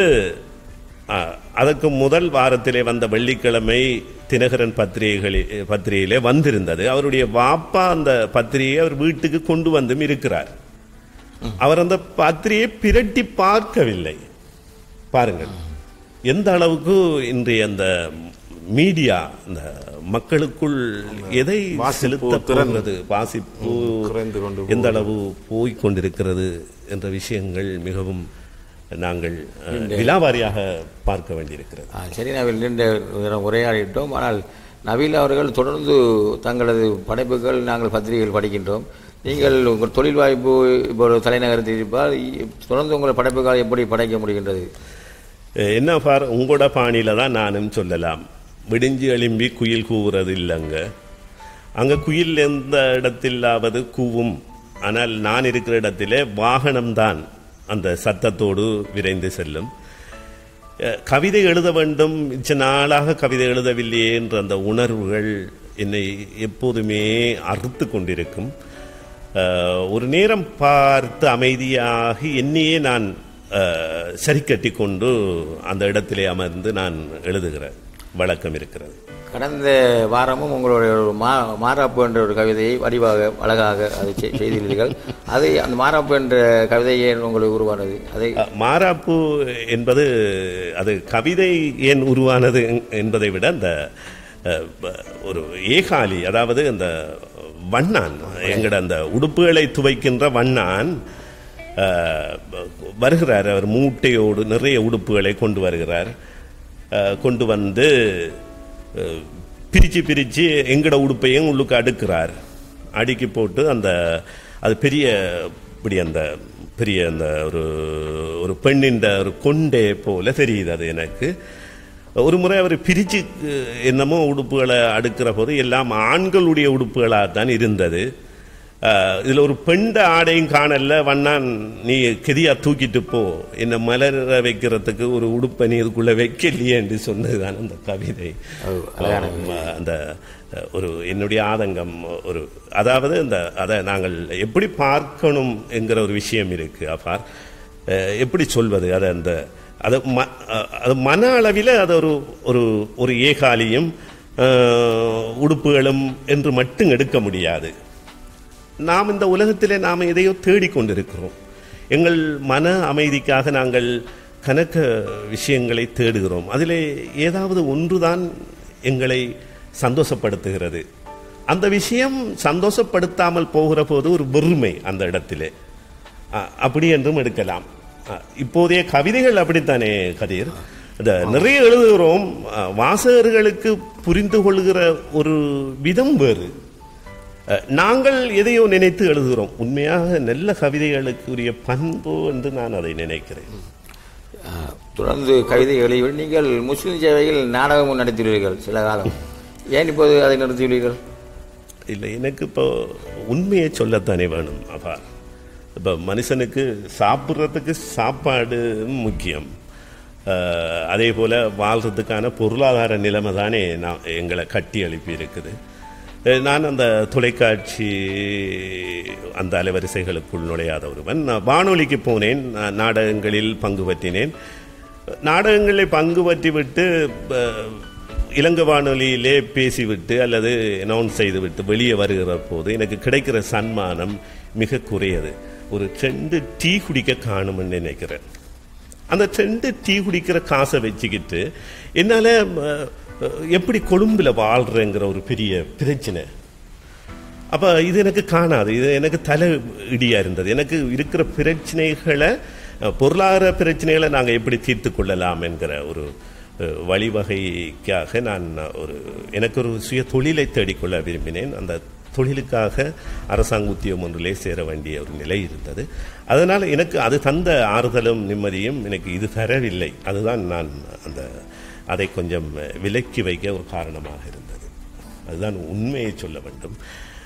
ஆ, அதற்கு முதல் வாரத்திலே வந்த வெள்ளிக்கிழமை தினகரன் பத்திரிகைகளில் பத்திரிகையிலே வந்திருந்தது அவருடைய வாப்பா அந்த பத்திரிகையை அவர் வீட்டுக்கு கொண்டு வந்தும் இருக்கிறார் அவர் அந்த பத்திரிகையை பிரட்டி பார்க்கவில்லை பாருங்கள் எந்த அளவுக்கு இன்றைய அந்த மீடியா இந்த மக்களுக்குள் எதை வாசிப்பு செலுத்த திறன் போகிறது வாசிப்பு குறைந்து கொண்டு எந்த அளவு போய்க் கொண்டிருக்கிறது என்ற விஷயங்கள் மிகவும் நாங்கள் அஹ், விலாவாரியாக பார்க்க வேண்டியிருக்கிறது ஆ, சரி நவீல் நீண்ட நேரம் உரையாடிட்டோம் ஆனால் நவீல் அவர்கள் தொடர்ந்து தங்களது படைப்புகள் நாங்கள் பத்திரிகைகள் படிக்கின்றோம் நீங்கள் உங்கள் தொழில் வாய்ப்பு இப்போ ஒரு தலைநகரத்தில் இருப்பால் இ- தொடர்ந்து உங்கள் படைப்புகள் எப்படி படைக்க முடிகின்றது அஹ், என்ன பார் உங்களோட பாணியில தான் நானும் சொல்லலாம் விடிஞ்சு எழும்பி குயில் கூவுறது இல்லைங்க அங்க குயில் எந்த இடத்திலாவது கூவும் ஆனால் நான் இருக்கிற இடத்திலே வாகனம்தான் அந்த சத்தத்தோடு விரைந்து செல்லும் அஹ், கவிதை எழுத வேண்டும் இச்ச நாளாக கவிதை எழுதவில்லையே என்ற அந்த உணர்வுகள் என்னை எப்போதுமே அறுத்து கொண்டிருக்கும் அஹ், ஒரு நேரம் பார்த்து அமைதியாகி என்னையே நான் அஹ், சரி கட்டி கொண்டு அந்த இடத்திலே அமர்ந்து நான் எழுதுகிற வழக்கம் இருக்கிறது கடந்த வாரமும் உங்களுடைய ஒரு மா மாறாப்பு என்ற ஒரு கவிதையை வடிவாக அழகாக அதை செய்- செய்துள்ளீர்கள் அதை அந்த மாறாப்பு என்ற கவிதையே உங்களுக்கு உருவானது அதை அஹ், மாறாப்பு என்பது அது கவிதை ஏன் உருவானது என்- என்பதை விட அந்த அஹ், ப- ஒரு ஏகாலி அதாவது அந்த வண்ணான் எங்கட அந்த உடுப்புகளை துவைக்கின்ற வண்ணான் அஹ், வருகிறார் அவர் மூட்டையோடு நிறைய உடுப்புகளை கொண்டு வருகிறார் அஹ், கொண்டு வந்து அஹ், பிரிச்சு பிரிச்சு எங்கட உடுப்பையும் உள்ளுக்கு அடுக்கிறார் அடுக்கி போட்டு அந்த அது பெரிய இப்படி அந்த பெரிய அந்த ஒரு ஒரு பெண்ணின் ஒரு கொண்டே போல தெரியுது அது எனக்கு ஒரு முறை அவர் பிரிச்சு அஹ், என்னமோ உடுப்புகளை அடுக்கிற போது எல்லாம் ஆண்களுடைய உடுப்புகளாக தான் இருந்தது அஹ், இதுல ஒரு பெண்ட ஆடையும் காணல வண்ணான் நீ கெதியா தூக்கிட்டு போ என்ன மலர வைக்கிறதுக்கு ஒரு உடுப்பை நீ இதுக்குள்ள வைக்கலையே என்று சொன்னதுதான் அந்த கவிதை ஓ, அழகான ஆமா, அந்த அஹ், ஒரு என்னுடைய ஆதங்கம் ஒரு அதாவது இந்த அதை நாங்கள் எப்படி பார்க்கணும் என்கிற ஒரு விஷயம் இருக்கு அப்பார் அஹ், எப்படி சொல்வது அதை அந்த அது ம அஹ், அது மன அளவில் அது ஒரு ஒரு ஒரு ஏகாலியும் அஹ், உடுப்புகளும் என்று மட்டும் எடுக்க முடியாது நாம் இந்த உலகத்திலே நாம் எதையோ தேடிக்கொண்டிருக்கிறோம் எங்கள் மன அமைதிக்காக நாங்கள் கணக்க விஷயங்களை தேடுகிறோம் அதிலே ஏதாவது ஒன்றுதான் எங்களை சந்தோஷப்படுத்துகிறது அந்த விஷயம் சந்தோஷப்படுத்தாமல் போகிற போது ஒரு வெறுமை அந்த இடத்திலே அ- அப்படி என்றும் எடுக்கலாம் அ, இப்போதைய கவிதைகள் அப்படித்தானே கதிர் இந்த நிறைய எழுதுகிறோம் அ, வாசகர்களுக்கு புரிந்து கொள்கிற ஒரு விதம் வேறு அ, நாங்கள் எதையோ நினைத்து எழுதுகிறோம் உண்மையாக நல்ல கவிதைகளுக்குரிய பண்பு என்று நான் அதை நினைக்கிறேன் ஆ, தொடர்ந்து கவிதை வெளியிட நீங்கள் முஸ்லிம் சேவைகள் நாடகமும் நடத்தியுள்ளீர்கள் சில காலம் ஏன் இப்போது அதை நிறுத்தியுள்ளீர்கள் இல்லை எனக்கு இப்போ உண்மையை சொல்லத்தானே வேணும் அப்பா இப்போ மனுஷனுக்கு சாப்பிட்றதுக்கு சாப்பாடு முக்கியம் அஹ், அதே போல் வாழ்கிறதுக்கான பொருளாதார நிலைமை தானே நான் எங்களை கட்டி எழுப்பி இருக்குது அஹ், நான் அந்த தொலைக்காட்சி அந்த அலைவரிசைகளுக்குள் நுழையாத ஒருவன் நான் வானொலிக்கு போனேன் நான் நாடகங்களில் பங்கு பற்றினேன் நாடகங்களில் பங்கு பற்றி விட்டு அஹ், இலங்கை வானொலியிலே பேசிவிட்டு அல்லது அனௌன்ஸ் செய்துவிட்டு வெளியே வருகிற போது எனக்கு கிடைக்கிற சன்மானம் மிக குறையது ஒரு ரெண்டு டீ குடிக்க காணும்னு நினைக்கிறேன் அந்த ரெண்டு டீ குடிக்கிற காசை வச்சுக்கிட்டு என்னால் அஹ், அஹ், எப்படி கொழும்புல வாழ்றேங்கிற ஒரு பெரிய பிரச்சனை அப்ப இது எனக்கு காணாது இது எனக்கு தலை இடியா இருந்தது எனக்கு இருக்கிற பிரச்சனைகளை அஹ், பொருளாதார பிரச்சனைகளை நாங்கள் எப்படி தீர்த்து கொள்ளலாம் என்கிற ஒரு அஹ், வழிவகைக்காக நான் ஒரு எனக்கு ஒரு சுய தொழிலை தேடிக்கொள்ள விரும்பினேன் அந்த தொழிலுக்காக அரசாங்க உத்தியோகம் ஒன்றிலே சேர வேண்டிய ஒரு நிலை இருந்தது அதனால் எனக்கு அது தந்த ஆறுதலும் நிம்மதியும் எனக்கு இது தரவில்லை அதுதான் நான் அந்த அதை கொஞ்சம் விலக்கி வைக்க ஒரு காரணமாக இருந்தது அதுதான் உண்மையை சொல்ல வேண்டும்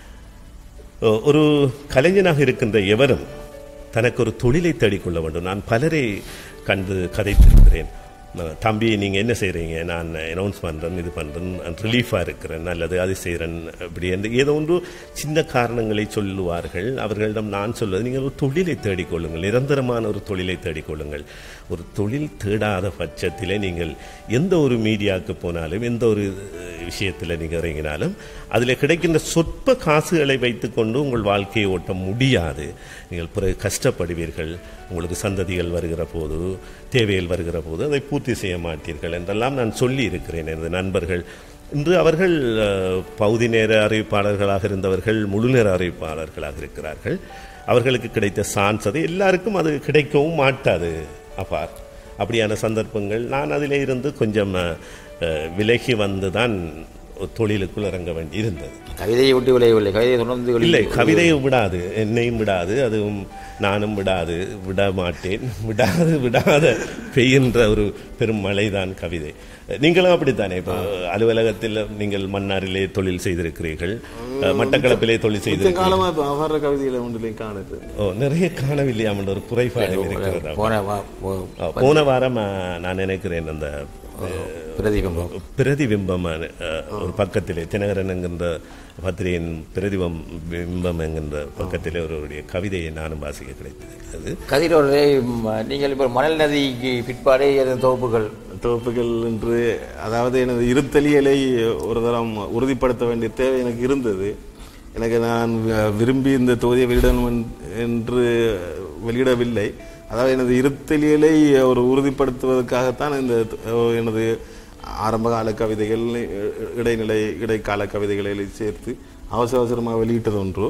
ஒரு கலைஞனாக இருக்கின்ற எவரும் தனக்கு ஒரு தொழிலை தேடிக்கொள்ள வேண்டும் நான் பலரை கண்டு கதைத்திருக்கிறேன் நான், தம்பி நீங்கள் என்ன செய்கிறீங்க நான் அனௌன்ஸ் பண்ணுறேன் இது பண்ணுறேன் ரிலீஃபாக இருக்கிறேன் அல்லது அது செய்கிறேன் அப்படி என்று ஏதோ ஒன்று சின்ன காரணங்களை சொல்லுவார்கள் அவர்களிடம் நான் சொல்வது நீங்கள் ஒரு தொழிலை தேடிக்கொள்ளுங்கள் நிரந்தரமான ஒரு தொழிலை தேடிக்கொள்ளுங்கள் ஒரு தொழில் தேடாத பட்சத்திலே நீங்கள் எந்த ஒரு மீடியாவுக்கு போனாலும் எந்த ஒரு விஷயத்தில் நீங்கள் இறங்கினாலும் அதில் கிடைக்கின்ற சொற்ப காசுகளை வைத்துக்கொண்டு உங்கள் வாழ்க்கையை ஓட்ட முடியாது நீங்கள் பிறகு கஷ்டப்படுவீர்கள் உங்களுக்கு சந்ததிகள் வருகிற போது தேவைகள் வருகிற போது அதை பூர்த்தி செய்ய மாட்டீர்கள் என்றெல்லாம் நான் சொல்லி இருக்கிறேன் எனது நண்பர்கள் இன்று அவர்கள் அஹ், பகுதி நேர அறிவிப்பாளர்களாக இருந்தவர்கள் முழு நேர அறிவிப்பாளர்களாக இருக்கிறார்கள் அவர்களுக்கு கிடைத்த சான்ஸ் அது எல்லாருக்கும் அது கிடைக்கவும் மாட்டாது அப்பார் அப்படியான சந்தர்ப்பங்கள் நான் அதிலே இருந்து கொஞ்சம் அஹ், விலகி வந்து தான் தொழிலுக்குள் இறங்க வேண்டி இருந்தது கவிதையை விட்டு விளையவில்லை கவிதையை தொடர்ந்து வெளி- இல்லை கவிதையும் விடாது என்னையும் விடாது அதுவும் நானும் விடாது விட மாட்டேன் விடாது விடாத பெய்கின்ற ஒரு பெரும் மழைதான் கவிதை நீங்களும் அப்படித்தானே இப்போ அலுவலகத்தில் நீங்கள் மன்னாரிலே தொழில் செய்திருக்கிறீர்கள் அஹ், மட்டக்களப்பிலே தொழில் கொஞ்ச செய்திருக்கிறீர்கள் காலமா இப்ப அவர கவிதையில ஒன்றிலையும் காணுது ஓ நிறைய காணவில்லையாம் என்ற ஒரு குறைபாடு இருக்கிறதா போன வா- போ- அஹ், போன வாரம் அஹ், நான் நினைக்கிறேன் அந்த பிரதிபிம்பம் பிரதிபிம்பம் அஹ், ஒரு பக்கத்திலே தினகரன் என்கின்ற பத்திரிகையின் பிரதிபம் பிம்பம் என்கின்ற பக்கத்திலே ஒருவருடைய கவிதையை நானும் வாசிக்க கிடைத்தது கதிரோடே நீங்கள் இப்போ மணல் நதிக்கு பிற்பாடே எதுவும் தொகுப்புகள் தொகுப்புகள் என்று அதாவது எனது இருத்தலியலை ஒரு தரம் உறுதிப்படுத்த வேண்டிய தேவை எனக்கு இருந்தது எனக்கு நான் வி- விரும்பி இந்த தொகுதியை வெளியிடணும் என்- என்று வெளியிடவில்லை அதாவது எனது இருத்தலியலை ஒரு உறுதிப்படுத்துவதற்காகத்தான் இந்த த- எனது ஆரம்பகால கவிதைகள் இ- இடைநிலை இடைக்கால கவிதைகளை சேர்த்து அவசர அவசரமாக வெளியிட்டது ஒன்று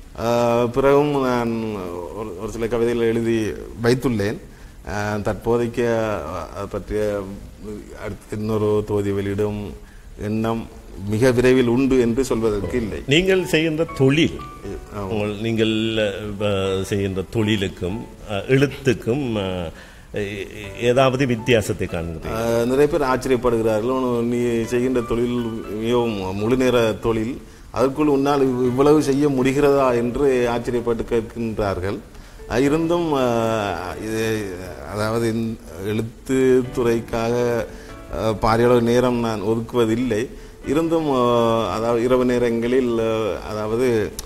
ஆஹ் பிறகும் நான் ஒரு ஒரு சில கவிதைகளை எழுதி வைத்துள்ளேன் ஆஹ் தற்போதைக்கு அஹ், அது பற்றிய அடுத்த இன்னொரு தொகுதி வெளியிடும் எண்ணம் மிக விரைவில் உண்டு என்று சொல்வதற்கு இல்லை நீங்கள் செய்கின்ற தொழில் உங்கள் நீங்கள் அஹ், செய்கின்ற தொழிலுக்கும் அஹ், எழுத்துக்கும் அஹ், எ- ஏதாவது வித்தியாசத்தை காண்கிறீர்கள் ஆஹ் நிறைய பேர் ஆச்சரியப்படுகிறார்கள் உன- நீ செய்கின்ற தொழில் மிகவும் முழு நேர தொழில் அதற்குள் உன்னால் இவ்- இவ்வளவு செய்ய முடிகிறதா என்று ஆச்சரியப்பட்டு கேட்கின்றார்கள் ஆஹ் இருந்தும் ஆஹ் இது அதாவது இந்த எழுத்து துறைக்காக ஆஹ் பாரியளவு நேரம் நான் ஒதுக்குவதில்லை இருந்தும் ஆஹ் அதாவது இரவு நேரங்களில் ஆஹ் அதாவது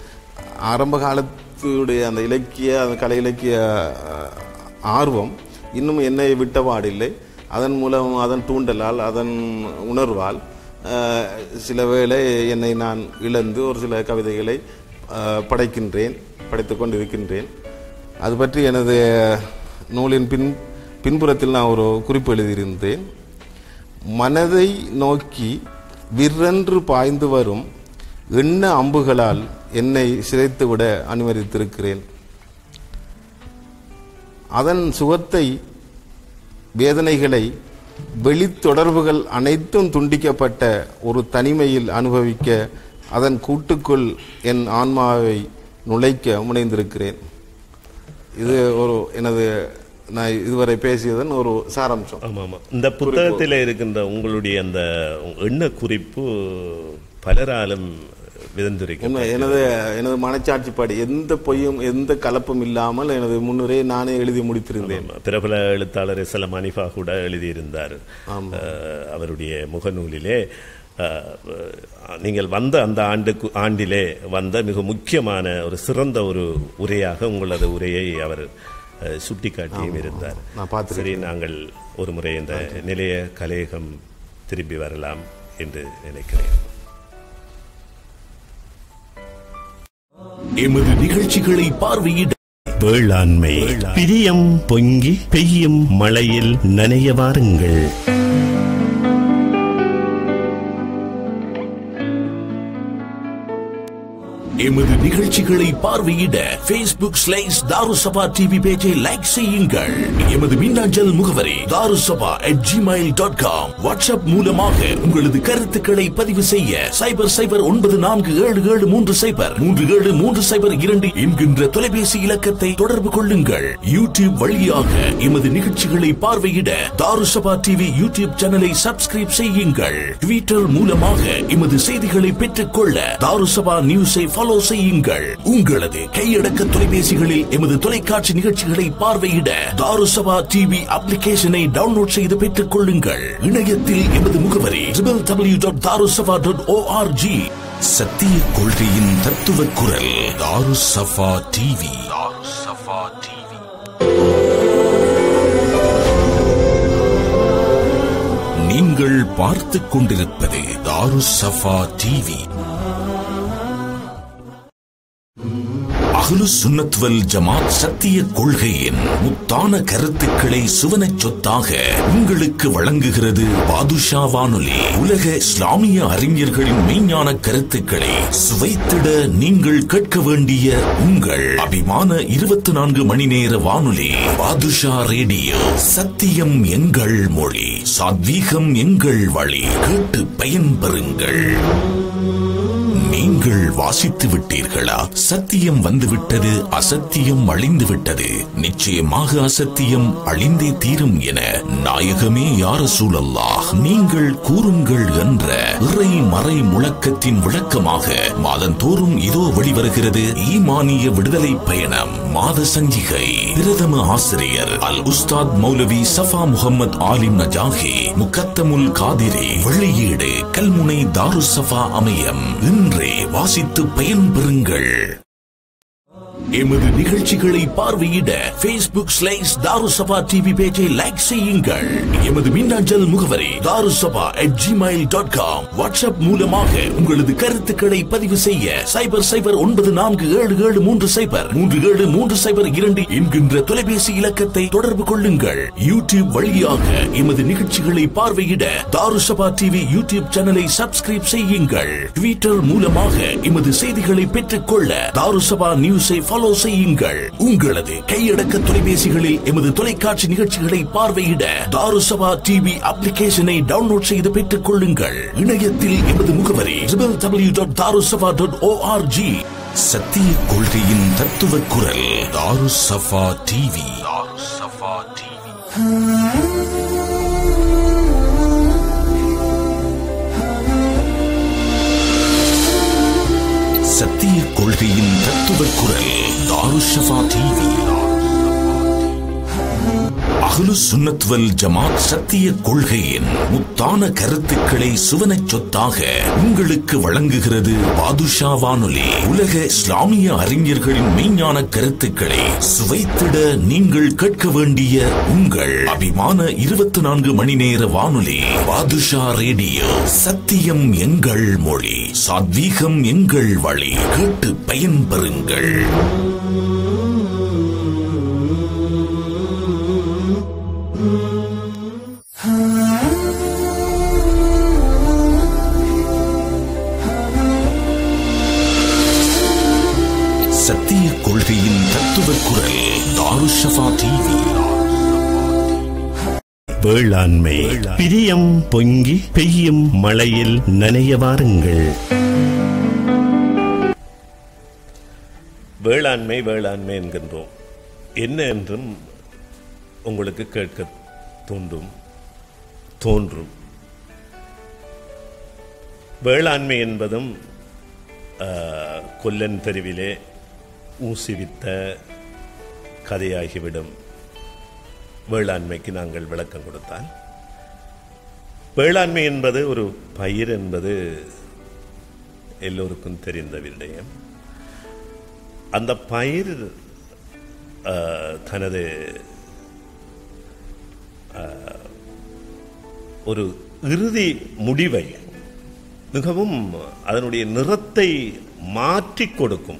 ஆரம்ப காலத்துடைய அந்த இலக்கிய அந்த கலை இலக்கிய ஆஹ், ஆர்வம் இன்னும் என்னை விட்டபாடில்லை அதன் மூலம் அதன் தூண்டலால் அதன் உணர்வால் ஆஹ், சில வேளை என்னை நான் இழந்து ஒரு சில கவிதைகளை ஆஹ், படைக்கின்றேன் படைத்துக் கொண்டிருக்கின்றேன் அது பற்றி எனது நூலின் பின் பின்புறத்தில் நான் ஒரு குறிப்பு எழுதியிருந்தேன் மனதை நோக்கி விற்றென்று பாய்ந்து வரும் எண்ண அம்புகளால் என்னை சிதைத்துவிட அனுமதித்திருக்கிறேன் அதன் சுகத்தை வேதனைகளை வெளித்தொடர்புகள் அனைத்தும் துண்டிக்கப்பட்ட ஒரு தனிமையில் அனுபவிக்க அதன் கூட்டுக்குள் என் ஆன்மாவை நுழைக்க முனைந்திருக்கிறேன் இது ஒரு எனது நான் இதுவரை பேசியதன் ஒரு சாராம்சம் ஆமா ஆமா இந்த புத்தகத்தில் இருக்கின்ற உங்களுடைய அந்த எண்ண குறிப்பு பலராலும் விதந்துரைக்கும் உண்மை எனது எனது மனச்சாட்சிப்படி எந்த பொய்யும் எந்த கலப்பும் இல்லாமல் எனது முன்னுரையை நானே எழுதி முடித்திருந்தேன் பிரபல எழுத்தாளர் எஸ் எல் மணிஃபா கூட எழுதியிருந்தார் அஹ், அவருடைய முகநூலிலே அஹ், நீங்கள் வந்த அந்த ஆண்டுக்கு ஆண்டிலே வந்த மிக முக்கியமான ஒரு சிறந்த ஒரு உரையாக உங்களது உரையை அவர் அஹ், சுட்டிக்காட்டியும் இருந்தார் நான் பார்த்திருக்கேன். சரி நாங்கள் ஒரு முறை இந்த நிலைய கலையகம் திரும்பி வரலாம் என்று நினைக்கிறேன் எமது நிகழ்ச்சிகளை பார்வையிட வேளாண்மை பிரியம் பொங்கி பெய்யும் மழையில் நனைய வாருங்கள் எமது நிகழ்ச்சிகளை பார்வையிட பேஸ்புக் ஸ்லைஸ் தாருசபா டிவி பேஜை லைக் செய்யுங்கள் எமது மின்னஞ்சல் முகவரி Tharusaba at Gmail dot com WhatsApp மூலமாக உங்களது கருத்துக்களை பதிவு செய்ய சைபர் சைபர் ஒன்பது நான்கு ஏழு ஏழு மூன்று சைபர் மூன்று ஏழு மூன்று சைபர் இரண்டு என்கின்ற தொலைபேசி இலக்கத்தை தொடர்பு கொள்ளுங்கள் யூடியூப் வழியாக எமது நிகழ்ச்சிகளை பார்வையிட தாருசபா டிவி யூடியூப் சேனலை சப்ஸ்கிரைப் செய்யுங்கள் ட்விட்டர் மூலமாக எமது செய்திகளை பெற்றுக்கொள்ள தாருசபா நியூஸை ஃபாலோ செய்யுங்கள் உங்களது கையடக்க தொலைபேசிகளில் எமது தொலைக்காட்சி நிகழ்ச்சிகளை பார்வையிட தாருசபா டிவி அப்ளிகேஷனை டவுன்லோட் செய்து பெற்றுக் கொள்ளுங்கள் இணையத்தில் எமது முகவரி W dot Darusafa dot O R G சத்திய கொள்கையின் தத்துவ குரல் தாருசபா டிவி தாருசபா டிவி நீங்கள் பார்த்துக் கொண்டிருப்பது தாருசபா டிவி அஹ்லு சுன்னத் வல் ஜமாத் சத்திய கொள்கையின் முத்தான கருத்துக்களை சுவனச் சொத்தாக உங்களுக்கு வழங்குகிறது பாதுஷா வானொலி உலக இஸ்லாமிய அறிஞர்களின் மெய்ஞான கருத்துக்களை சுவைத்திட நீங்கள் கேட்க வேண்டிய உங்கள் அபிமான இருபத்தி நான்கு மணி நேர வானொலி பாதுஷா ரேடியோ சத்தியம் எங்கள் மொழி சாத்வீகம் எங்கள் வழி கேட்டு பயன்பெறுங்கள் நீங்கள் வாசித்து விட்டீர்களா சத்தியம் வந்துவிட்டது அசத்தியம் அழிந்து விட்டது நிச்சயமாக அசத்தியம் அழிந்தே தீரும் என நாயகமே யார சூழல்லாஹ் நீங்கள் கூறுங்கள் என்ற இறை மறை முழக்கத்தின் விளக்கமாக மாதந்தோறும் இதோ வெளிவருகிறது ஈமானிய விடுதலை பயணம் மாத சஞ்சிகை பிரதம ஆசிரியர் அல் உஸ்தாத் மௌலவி சஃபா முகமது ஆலிம் நஜாஹி முக்கத்தமுல் காதிரி வெளியீடு கல்முனை தாருசஃபா அமையம் இன்றே வாசித்து பயன்பெறுங்கள் எமது நிகழ்ச்சிகளை பார்வையிட பேஸ்புக் ஸ்லைஸ் தாருசபா டிவி பேஜை லைக் செய்யுங்கள் எமது மின்னஞ்சல் முகவரி Tharusaba at Gmail dot com WhatsApp மூலமாக உங்களது கருத்துக்களை பதிவு செய்ய சைபர் சைபர் ஒன்பது நான்கு ஏழு ஏழு மூன்று சைபர் மூன்று ஏழு மூன்று சைபர் இரண்டு என்கின்ற தொலைபேசி இலக்கத்தை தொடர்பு கொள்ளுங்கள் யூடியூப் வழியாக எமது நிகழ்ச்சிகளை பார்வையிட தாருசபா டிவி யூடியூப் சேனலை சப்ஸ்கிரைப் செய்யுங்கள் ட்விட்டர் மூலமாக எமது செய்திகளை பெற்றுக்கொள்ள தாருசபா நியூஸை ஃபாலோ செய்யுங்கள் உங்களது கையடக்க தொலைபேசிகளில் எமது தொலைக்காட்சி நிகழ்ச்சிகளை பார்வையிட தாருசபா டிவி அப்ளிகேஷனை டவுன்லோட் செய்து பெற்றுக் கொள்ளுங்கள் இணையத்தில் எமது முகவரி W dot Darusafa dot O R G சத்திய கொள்கையின் தத்துவ குரல் தாருசபா டிவி தாருசபா டிவி சத்திய கொள்கையின் தத்துவ குரல் தாருஷபா டிவி அஹ்லு சுன்னத் வல் ஜமாத் சத்திய கொள்கையின் முத்தான கருத்துக்களை சுவனச் சொத்தாக உங்களுக்கு வழங்குகிறது பாதுஷா வானொலி உலக இஸ்லாமிய அறிஞர்களின் மெய்ஞான கருத்துக்களை சுவைத்திட நீங்கள் கேட்க வேண்டிய உங்கள் அபிமான இருபத்தி நான்கு மணி நேர வானொலி பாதுஷா ரேடியோ சத்தியம் எங்கள் மொழி சாத்வீகம் எங்கள் வழி கேட்டு பயன்பெறுங்கள் சத்திய கொள்கையின் தத்துவ குரல் தாருஷபா டிவி வேளாண்மை பிரியம் பொங்கி பெய்யும் மழையில் நனைய வாருங்கள் வேளாண்மை வேளாண்மை என்கின்றோம் என்ன என்றும் உங்களுக்கு கேட்க தூண்டும் தோன்றும் வேளாண்மை என்பதும் ஆ, கொல்லன் தெருவிலே ஊசிவித்த கதையாகிவிடும் வேளாண்மைக்கு நாங்கள் விளக்கம் கொடுத்தால் வேளாண்மை என்பது ஒரு பயிர் என்பது எல்லோருக்கும் தெரிந்த விடயம் அந்த பயிர் ஆ, தனது ஆ, ஒரு இறுதி முடிவை மிகவும் அதனுடைய நிறத்தை மாற்றிக் கொடுக்கும்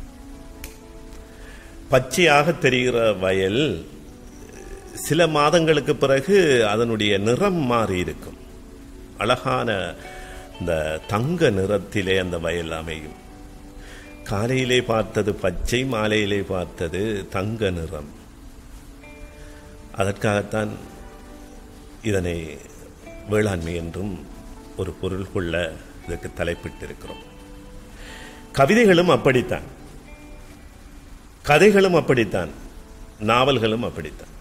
பச்சையாக தெரிகிற வயல் சில மாதங்களுக்கு பிறகு அதனுடைய நிறம் மாறி இருக்கும் அழகான இந்த தங்க நிறத்திலே அந்த வயல் அமையும் காலையிலே பார்த்தது பச்சை மாலையிலே பார்த்தது தங்க நிறம் அதற்காகத்தான் இதனை வேளாண்மை என்றும் ஒரு பொருள் கொள்ள இதற்கு தலைப்பிட்டிருக்கிறோம் கவிதைகளும் அப்படித்தான் கதைகளும் அப்படித்தான் நாவல்களும் அப்படித்தான்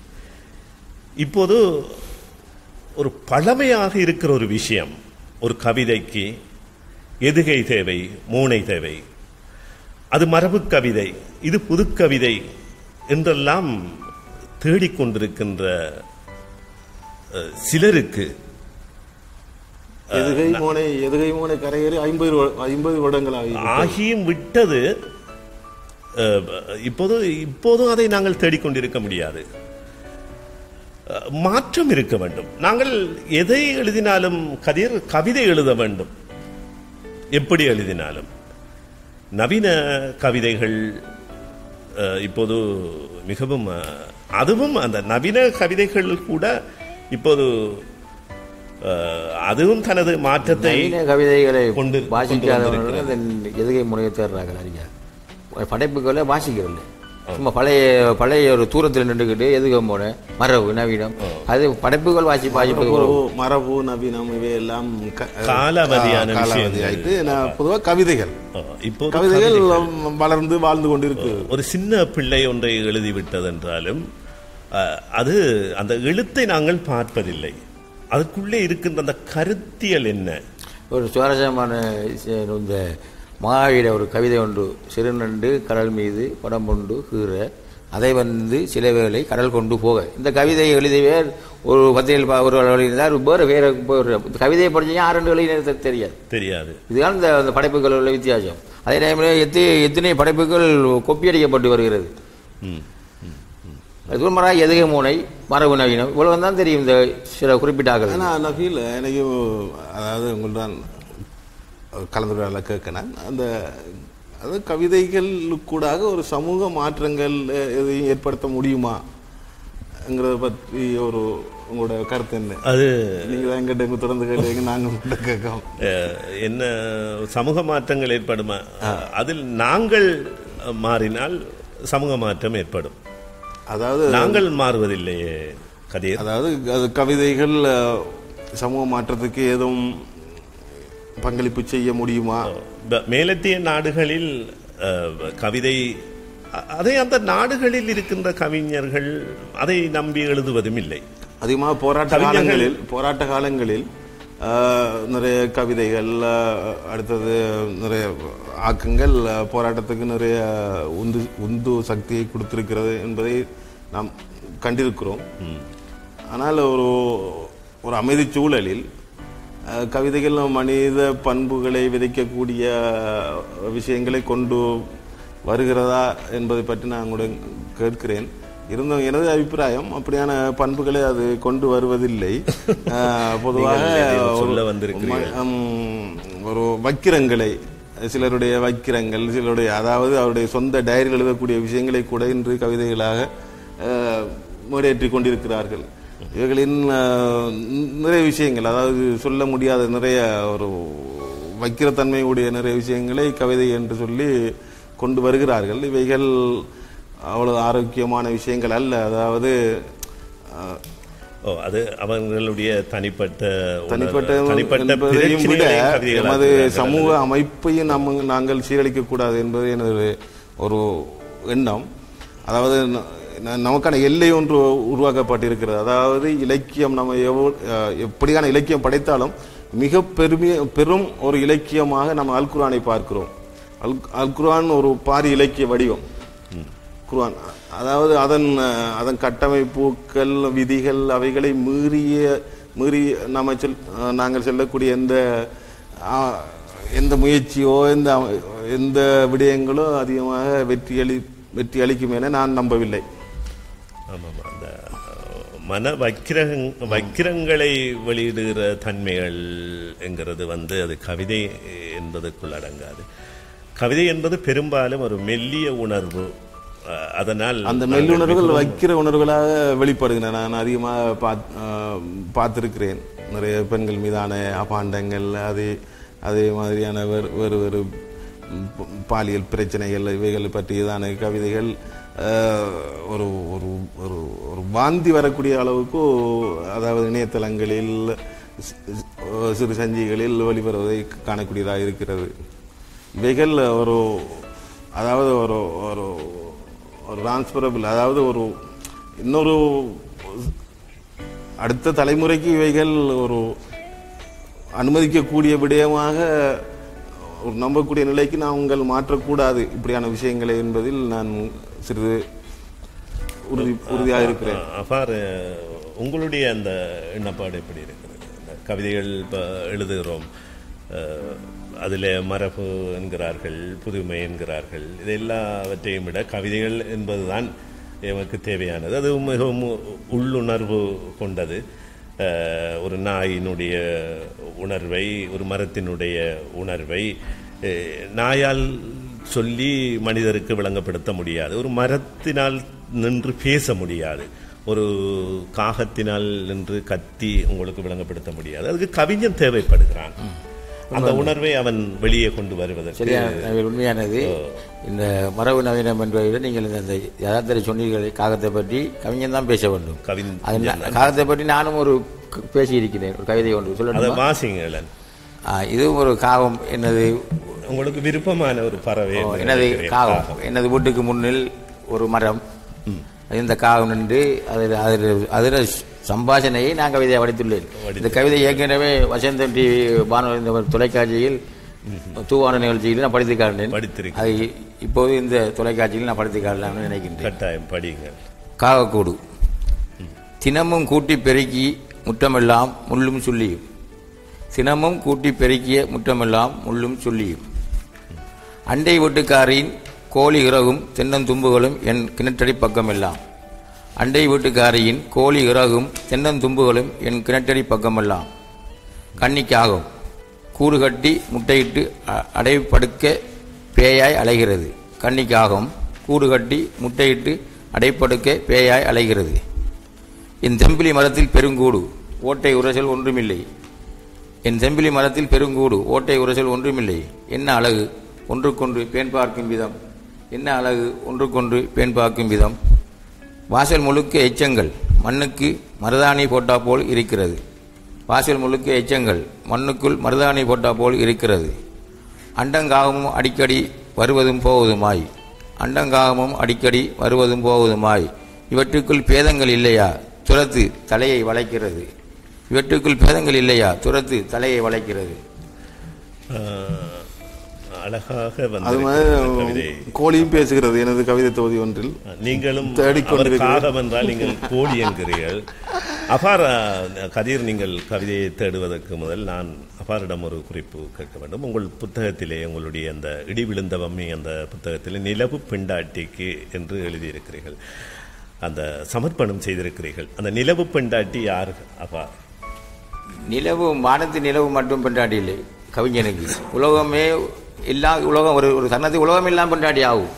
இப்போது ஒரு பழமையாக இருக்கிற ஒரு விஷயம் ஒரு கவிதைக்கு எதுகை தேவை மூனை தேவை அது மரபு கவிதை இது புதுக்கவிதை என்றெல்லாம் தேடிக்கொண்டிருக்கின்ற அஹ், சிலருக்கு எதுகை மோனை எதுகை மோனை கரையேறி ஐம்பது வரு- ஐம்பது வருடங்களாக ஆகியும் விட்டது அஹ், இப்போது இப்போதும் அதை நாங்கள் தேடிக்கொண்டிருக்க முடியாது அஹ், மாற்றம் இருக்க வேண்டும் நாங்கள் எதை எழுதினாலும் கதிர் கவிதை எழுத வேண்டும் எப்படி எழுதினாலும் நவீன கவிதைகள் அஹ், இப்போது மிகவும் அஹ், அதுவும் அந்த நவீன கவிதைகள் கூட இப்போது அஹ், அதுவும் தனது மாற்றத்தை நவீன கவிதைகளை கொண்டு- கொண்டு வாசிக்காதவர்கள் அந்த எதுகை முறையை தேடுறாங்க நிறைய படைப்புகளை வாசிக்கிறது சும்மா பழைய பழைய ஒரு தூரத்தில் நின்றுக்கிட்டு எதுக போன மரபு நவீனம் அது படைப்புகள் வாசி வாசிப்பது ஒரு மரபு, மரபு நவீனம் இவையெல்லாம் க- காலாவதியான ஆ, காலாவதி விஷயங்கள். ஆயிட்டு நான் பொதுவா கவிதைகள் அஹ், இப்போது கவிதைகள் கவிதைகள் வளர்ந்து வாழ்ந்து கொண்டிருக்கு ஒரு சின்ன பிள்ளை ஒன்றை எழுதிவிட்டதென்றாலும் அஹ், அது அந்த எழுத்தை நாங்கள் பார்ப்பதில்லை அதுக்குள்ளே இருக்கின்ற அந்த கருத்தியல் என்ன ஒரு சுவாரஸ்யமான விஷயம் இந்த மகாவீர ஒரு கவிதை ஒன்று சிறுநண்டு கடல் மீது படம் கொண்டு கீற அதை வந்து சில வேளை கடல் கொண்டு போக இந்த கவிதையை எழுதியவர் ஒரு பத்திரிகையில் பா- ஒரு எழுதினார் வேறு வேற ஒரு கவிதையை படிச்சா யாருன்னு எழுதினது தெரியாது தெரியாது இதுதான் இந்த அந்த படைப்புகள் உள்ள வித்தியாசம் அதே டைமில் எத்தி எத்தனை படைப்புகள் கொப்பியடிக்கப்பட்டு வருகிறது ம். துர்மரா எதுகை மூனை மரபு நவீனம் இவ்வளவு தான் தெரியும் இந்த சில குறிப்பிட்ட ஆக்கள் ஆனா நான் ஃபீல் எனக்கு அதாவது உங்கள்தான் கலந்துரையாடல கேட்கணும் அந்த அது கவிதைகளுக்கூடாக ஒரு சமூக மாற்றங்கள் எதையும் ஏற்படுத்த முடியுமாங்கிறத பற்றி ஒரு உங்களோட கருத்து என்ன அது நீங்க தான் எங்கிட்ட இங்க தொடர்ந்து கேட்டீங்க நாங்க உங்கள்கிட்ட கேட்கோம் அஹ், என்ன சமூக மாற்றங்கள் ஏற்படுமா அதில் நாங்கள் மாறினால் சமூக மாற்றம் ஏற்படும் அதாவது நாங்கள் மாறுவதில்லையே கதிர் அதாவது அது கவிதைகள் அஹ், சமூக மாற்றத்துக்கு எதுவும் பங்களிப்பு செய்ய முடியுமா ப- மேலத்திய நாடுகளில் அஹ், கவிதை அ- அதை அந்த நாடுகளில் இருக்கின்ற கவிஞர்கள் அதை நம்பி எழுதுவதும் இல்லை அதிகமாக போராட்ட கவிஞர்கள்- காலங்களில் போராட்ட காலங்களில் ஆஹ், நிறைய கவிதைகள் ஆஹ், அடுத்தது நிறைய ஆக்கங்கள் ஆஹ், போராட்டத்துக்கு நிறைய உந்து உந்து சக்தியை கொடுத்திருக்கிறது என்பதை நாம் கண்டிருக்கிறோம் ஆனால் ஒரு ஒரு அமைதி சூழலில் ஆஹ், கவிதைகள் மனித பண்புகளை விதைக்கக்கூடிய விஷயங்களை கொண்டு வருகிறதா என்பதை பற்றி நான் உங்களுடன் கேட்கிறேன் இருந்தும் எனது அபிப்பிராயம் அப்படியான பண்புகளை அது கொண்டு வருவதில்லை ஆஹ், பொதுவாக நீங்கள் எதையோ சொல்ல ஒரு வந்திருக்கிறீர்கள். ம- ஹம், ஒரு வக்கிரங்களை சிலருடைய வக்கிரங்கள் சிலருடைய அதாவது அவருடைய சொந்த டைரியில் எழுதக்கூடிய விஷயங்களை கூட இன்று கவிதைகளாக ஆஹ், மேடையேற்றிக் கொண்டிருக்கிறார்கள் இவர்களின் ஆஹ், நிறைய விஷயங்கள் அதாவது சொல்ல முடியாத நிறைய ஒரு வக்கிரத்தன்மையுடைய நிறைய விஷயங்களை கவிதை என்று சொல்லி கொண்டு வருகிறார்கள் இவைகள் அவ்வளவு ஆரோக்கியமான விஷயங்கள் அல்ல அதாவது ஆஹ், ஓ அது அவர்களுடைய தனிப்பட்ட உணர்வு, தனிப்பட்ட தனிப்பட்ட என்பதையும் விட பிரச்சனைகளை கவிதைகளாக்குகிறார்கள். எமது சமூக அமைப்பையும் நம்ம நாங்கள் சீரழிக்க கூடாது என்பது எனது ஒரு எண்ணம் அதாவது ந- ந- நமக்கான எல்லை ஒன்று உருவாக்கப்பட்டிருக்கிறது அதாவது இலக்கியம் நம்ம எவ்வளோ அஹ், எப்படியான இலக்கியம் படைத்தாலும் மிக பெருமைய பெரும் ஒரு இலக்கியமாக நம்ம அல் குர்ஆனை பார்க்கிறோம் அல் அல் குர்ஆன் ஒரு பாரி இலக்கிய வடிவம் குர்ஆன் அதாவது அதன் அஹ், அதன் கட்டமைப்புகள் விதிகள் அவைகளை மீறிய மீறி நம்ம செல் அஹ், நாங்கள் செல்லக்கூடிய எந்த அஹ், எந்த முயற்சியோ எந்த அம- எந்த விடயங்களோ அதிகமாக வெற்றி அளி வெற்றி அளிக்கும் என நான் நம்பவில்லை ஆமாம் அந்த அஹ், மன வக்கிரங் வக்கிரங்களை வெளியிடுகிற தன்மைகள் என்கிறது வந்து அது கவிதை என்பதற்குள் அடங்காது கவிதை என்பது பெரும்பாலும் ஒரு மெல்லிய உணர்வு அஹ், அதனால் அந்த நாங்கள் மெல்லுணர்வுகள் வைக்கிற உணர்வுகளாக வெளிப்படுகின்றன நான் அதிகமாக பாத் அஹ், பார்த்திருக்கிறேன் நிறைய பெண்கள் மீதான அபாண்டங்கள் அதே அதே மாதிரியான வேறு வேறு வேறு ம், ப- பாலியல் பிரச்சனைகள் இவைகள் பற்றியதான கவிதைகள் அஹ், ஒரு ஒரு ஒரு ஒரு வாந்தி வரக்கூடிய அளவுக்கு அதாவது இணையதளங்களில் சி- சி- சிறு சஞ்சிகளில் வெளிவருவதை காணக்கூடியதாக இருக்கிறது இவைகள் ஒரு அதாவது ஒரு ஒரு ஒரு டிரான்ஸ்பரபிள் அதாவது ஒரு இன்னொரு அடுத்த தலைமுறைக்கு இவைகள் ஒரு அனுமதிக்கக்கூடிய விடயமாக ஒரு நம்பக்கூடிய நிலைக்கு நாங்கள் மாற்றக்கூடாது இப்படியான விஷயங்களை என்பதில் நான் சிறிது உறுதி உறுதியாக இருக்கிறேன் அவ்வாறு உங்களுடைய அந்த எண்ணப்பாடு எப்படி இருக்கிறது இந்த கவிதைகள் இப்போ எழுதுகிறோம் அதில் மரபு என்கிறார்கள் புதுமை என்கிறார்கள் இது எல்லாவற்றையும் விட கவிதைகள் என்பதுதான் எமக்கு தேவையானது அது மிகவும் உள்ளுணர்வு கொண்டது அஹ், ஒரு நாயினுடைய உணர்வை ஒரு மரத்தினுடைய உணர்வை அஹ், நாயால் சொல்லி மனிதருக்கு விளங்கப்படுத்த முடியாது ஒரு மரத்தினால் நின்று பேச முடியாது ஒரு காகத்தினால் நின்று கத்தி உங்களுக்கு விளங்கப்படுத்த முடியாது அதுக்கு கவிஞன் தேவைப்படுகிறான் அந்த உணர்வை அவன் வெளியே கொண்டு வருவதற்கு சரியான நவீன உண்மையானது இந்த மரபு நவீனம் என்பதை விட நீங்கள் இந்த- இந்த யதார்த்தரை சொன்னீர்கள் காகத்தை பற்றி கவிஞன் தான் பேச வேண்டும் கவிஞன் அது நான் காகத்தை பற்றி நானும் ஒரு க- பேசியிருக்கிறேன் ஒரு கவிதை ஒன்று அதை சொல்லணும் வாசிங்களன் இதுவும் ஒரு காகம் என்னது உங்களுக்கு விருப்பமான ஒரு பறவை ஓ, என்று எனது நினைக்கிறேன். காகம் எனது வீட்டுக்கு முன்னில் ஒரு மரம் இந்த காகம் நின்று அதில் அதில் அதில் சம்பாஷணையை நான் கவிதையை வடித்துள்ளேன் இந்த கவிதை ஏற்கனவே வசந்தம் டிவி வானொலி இந்த தொலைக்காட்சியில் தூவான நிகழ்ச்சியில் நான் படித்து காட்டினேன் படித்திருக்கிறேன். அது இப்போது இந்த தொலைக்காட்சியில் நான் படித்து காட்டலாம்னு நினைக்கின்றேன் கட்டாயம் படியுங்கள் காகக்கூடு தினமும் கூட்டி பெருக்கி முற்றமெல்லாம் முள்ளும் சொல்லியும் தினமும் கூட்டி பெருக்கிய முற்றமெல்லாம் முள்ளும் சொல்லியும் அண்டை வீட்டுக்காரின் கோழி இறகும் தென்னந்தும்புகளும் என் கிணற்றடி பக்கமெல்லாம் அண்டை வீட்டுக்காரியின் கோழி இறகும் தென்னந்தும்புகளும் என் கிணற்றடி பக்கமெல்லாம் கன்னிக்காகும் கூடு கட்டி முட்டையிட்டு அ- அடைப்படுக்க பேயாய் அலைகிறது கன்னிக்காகும் கூடு கட்டி முட்டையிட்டு அடைப்படுக்க பேயாய் அலைகிறது என் செம்பிலி மரத்தில் பெருங்கூடு ஓட்டை உரசல் ஒன்றுமில்லை என் செம்பிலி மரத்தில் பெருங்கூடு ஓட்டை உரசல் ஒன்றுமில்லை என்ன அழகு ஒன்றுக்கொன்று பேன் பார்க்கும் விதம் என்ன அழகு ஒன்றுக்கொன்று பேன் பார்க்கும் விதம் வாசல் முழுக்க எச்சங்கள் மண்ணுக்கு மருதாணி போட்டா போல் இருக்கிறது வாசல் முழுக்க எச்சங்கள் மண்ணுக்குள் மருதாணி போட்டா போல் இருக்கிறது அண்டங்காகமும் அடிக்கடி வருவதும் போவதுமாய் அண்டங்காகமும் அடிக்கடி வருவதும் போவதுமாய் இவற்றுக்குள் பேதங்கள் இல்லையா துரத்து தலையை வளைக்கிறது இவற்றுக்குள் பேதங்கள் இல்லையா துரத்து தலையை வளைக்கிறது ஆஹ், அழகாக அது வந்து மாதிரி கோழியும் பேசுகிறது எனது கவிதை தொகுதி ஒன்றில் நீங்களும் அவர் தேடிக்கொண்டிருக்கிறேன். காகம் என்றால் நீங்கள் கோழி என்கிறீர்கள் அபார் கதிர் நீங்கள் கவிதையை தேடுவதற்கு முதல் நான் அபாரிடம் ஒரு குறிப்பு கேட்க வேண்டும் உங்கள் புத்தகத்திலே உங்களுடைய அந்த இடி விழுந்த வம்மி அந்த புத்தகத்திலே நிலவு பெண்டாட்டிக்கு என்று எழுதியிருக்கிறீர்கள் அந்த சமர்ப்பணம் செய்திருக்கிறீர்கள் அந்த நிலவு பெண்டாட்டி யார் அபார் நிலவு வானத்து நிலவு மட்டும் பெண்டாடி இல்லை கவிஞனுக்கு உலகமே எல்லா உலகம் ஒரு ஒரு தருணத்தில் உலகம் எல்லாம் பெண்டாடி ஆகும்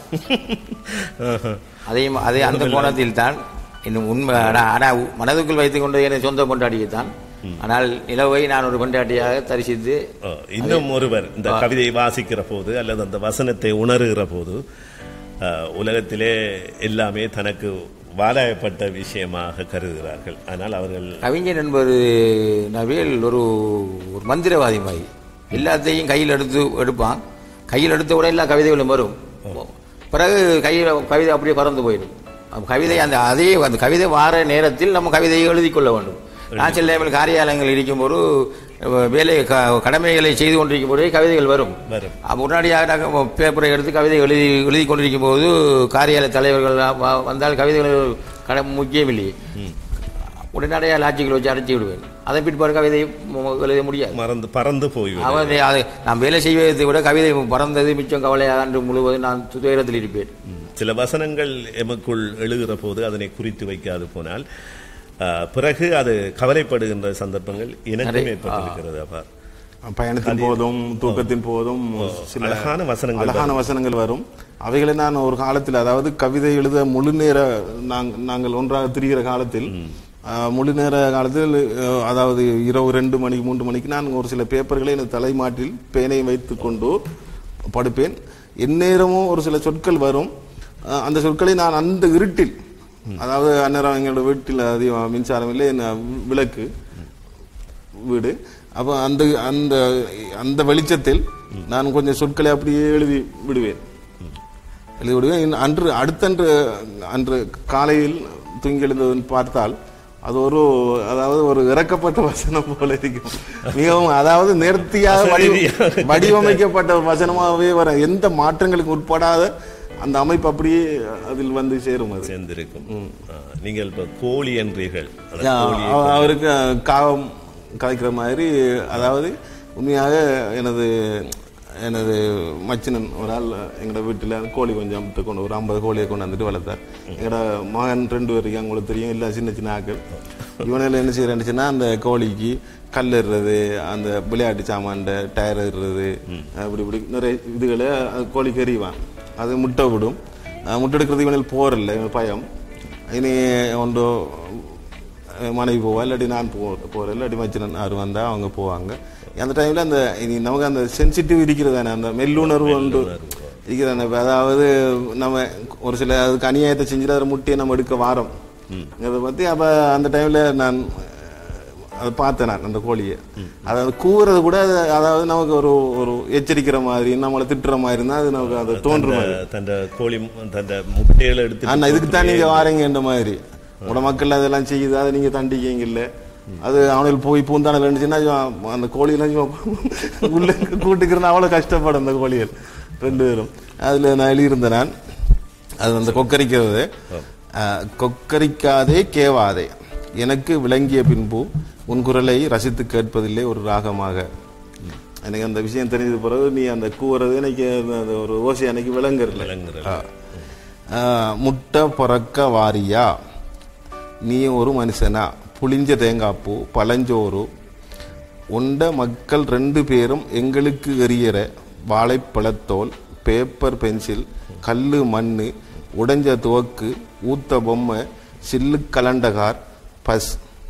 அதையும் அதை அந்த கோணத்தில் தான் இன்னும் உண்மை ஆனால் ஆனால் மனதுக்குள் வைத்துக் கொண்டு எனது சொந்த கொண்டாடியைத்தான் ஆனால் நிலவை நான் ஒரு கொண்டாட்டியாக தரிசித்து ஆ, இன்னும் ஒருவர் இந்த கவிதையை வாசிக்கிற போது அல்லது அந்த வசனத்தை உணர்கிற போது ஆ, உலகத்திலே எல்லாமே தனக்கு வாதாயப்பட்ட விஷயமாக கருதுகிறார்கள் ஆனால் அவர்கள் கவிஞன் என்பது நவேல் ஒரு ஒரு மந்திரவாதி மாதிரி எல்லாத்தையும் கையில் எடுத்து எடுப்பான் கையில் எடுத்த உடனே எல்லா கவிதைகளும் வரும் பிறகு கையில் கவிதை அப்படியே பறந்து போயிடும் அப்ப கவிதை அந்த அதே அந்த கவிதை வார நேரத்தில் நம்ம கவிதையை எழுதி கொள்ள வேண்டும் நான் சில நேரங்கள் காரியாலயங்கள் இருக்கும்போது அஹ், வேலை க- கடமைகளை செய்து கொண்டிருக்கும் போதே கவிதைகள் வரும் வரும் அப்ப உடனடியாக நாங்கள் பேப்பரை எடுத்து கவிதை எழுதி எழுதி கொண்டிருக்கும் போது காரியாலய தலைவர்கள் வ- வந்தால் கவிதைகள் கட முக்கியம் இல்லையே உடனடியாக லாட்சிகள் வச்சு அடைச்சி விடுவேன் அதை பிற்பாடு கவிதை மு- எழுத முடியாது மறந்து பறந்து போய்விடும் அவன் அதை நான் வேலை செய்வதை விட கவிதை பறந்தது மிச்சம் கவலையாக அன்று முழுவதும் நான் துயரத்தில் இருப்பேன் சில வசனங்கள் எமக்குள் எழுகிற போது அதனை குறித்து வைக்காது போனால் ஆ, பிறகு அது கவலைப்படுகின்ற சந்தர்ப்பங்கள் எனக்கும் ஏற்பட்டிருக்கிறது அப்பா பயணத்தின் போதும் தூக்கத்தின் போதும் சில அழகான வசனங்கள் அழகான வசனங்கள் வரும் அவைகளை நான் ஒரு காலத்தில் அதாவது கவிதை எழுத முழு நேர நாங்- நாங்கள் ஒன்றாக திரிகிற காலத்தில் ஆஹ், முழு நேர காலத்தில் அஹ், அதாவது இரவு ரெண்டு மணிக்கு மூன்று மணிக்கு நான் ஒரு சில பேப்பர்களை எனது தலைமாட்டில் பேனை வைத்துக் கொண்டு படுப்பேன் எந்நேரமும் ஒரு சில சொற்கள் வரும் அஹ் அந்த சொற்களை நான் அந்த இருட்டில் அதாவது அந்நேரம் எங்களோட வீட்டில் அதிகம் மின்சாரம் இல்லை என்ன விளக்கு வீடு அப்போ அந்த அந்த அந்த வெளிச்சத்தில் நான் கொஞ்சம் சொற்களை அப்படியே எழுதி விடுவேன் எழுதி விடுவேன் இன்னும் அன்று அடுத்தன்று அன்று காலையில் தூங்கி எழுந்ததுன்னு பார்த்தால் அது ஒரு அதாவது ஒரு இறக்கப்பட்ட வசனம் போல இருக்கும் மிகவும் அதாவது நேர்த்தியாக வடி- வடிவமைக்கப்பட்ட ஒரு வசனமாகவே வர எந்த மாற்றங்களுக்கு உட்படாத அந்த அமைப்பு அப்படியே அதில் வந்து சேரும் அது சேர்ந்திருக்கும் ஆ, நீங்கள் இப்ப கோழி என்றீர்கள் அந்த யா, கோழியை அவ- அவருக்கு காகம் கலைக்கிற மாதிரி அதாவது உண்மையாக எனது எனது மச்சினன் ஒரு ஆள் எங்களோட வீட்டில் கோழி கொஞ்சம் கொண்டு ஒரு ஐம்பது கோழியை கொண்டு வந்துட்டு வளர்த்தார் எங்களோட மகன் ரெண்டு பேருக்கு உங்களுக்கு தெரியும் எல்லாம் சின்ன சின்ன ஆக்கள் இவனில் என்ன செய்யறேன்னுச்சுன்னா அந்த கோழிக்கு கல் எறிறது அந்த விளையாட்டு சாமான்ட டயர் எறிறது அப்படி இப்படி நிறைய இதுகளை அது கோழிக்கு எறிவான் அது முட்டை விடும் அஹ் முட்டை எடுக்கிறது இவனில் போரில்லை இவன் பயம் இனி ஒன்று அஹ் மனைவி போவா இல்லாட்டி நான் போ போகிறேன் இல்லாட்டி மச்சினன் யாரும் வந்தால் அவங்க போவாங்க அந்த டைமில் அந்த இனி நமக்கு அந்த சென்சிட்டிவ் இருக்கிறது தானே அந்த மெல்லுணர்வு ஒன்று இருக்கிறதானே இப்ப அதாவது நம்ம ஒரு சில அதுக்கு அநியாயத்தை செஞ்சுட்டு அதை முட்டியை நம்ம எடுக்க வாரம் அதை பற்றி அப்போ அந்த டைமில் நான் அதை பார்த்தேன் நான் அந்த கோழியை அதாவது கூவுறது கூட அது அதாவது நமக்கு ஒரு ஒரு எச்சரிக்கிற மாதிரி நம்மளை திட்டுற மாதிரி இருந்தால் அது நமக்கு அது தோன்ற மாதிரி தந்த கோழி தந்த முட்டைகளை எடுத்து அண்ணா இதுக்கு தான் நீங்க வாரீங்கன்ற மாதிரி உங்களோட மக்கள் அதெல்லாம் செய்யுது அதை நீங்க தண்டிக்கீங்க இல்ல அது அவனுக்கு போய் பூந்தானல் இருந்துச்சுன்னா இவன் அந்த கோழியெல்லாம் சும்மா உள்ள கூட்டுக்கிறனா அவ்வளவு கஷ்டப்படும் அந்த கோழிகள் ரெண்டு பேரும் அதுல நான் எழுதியிருந்தேன் நான் அது அந்த கொக்கரிக்கிறது அஹ், கொக்கரிக்காதே கேவாதே எனக்கு விளங்கிய பின்பு உன் குரலை ரசித்து கேட்பதில்லை ஒரு ராகமாக எனக்கு அந்த விஷயம் தெரிஞ்சது பிறகு நீ அந்த கூவுறது எனக்கு அந்த- அந்த ஒரு ஓசை எனக்கு விளங்குறல விளங்குறது. ஆ. ஆ, முட்டை பிறக்க வாரியா நீ ஒரு மனுஷனா புளிஞ்ச தேங்காய்ப்பூ பழஞ்சோறு உண்ட மக்கள் ரெண்டு பேரும் எங்களுக்கு எறிகிற வாழைப்பழத்தோல் பேப்பர் பென்சில் கல்லு மண்ணு உடைஞ்ச துவக்கு ஊத்த பொம்மை சில்லு கலண்டகார் பஸ்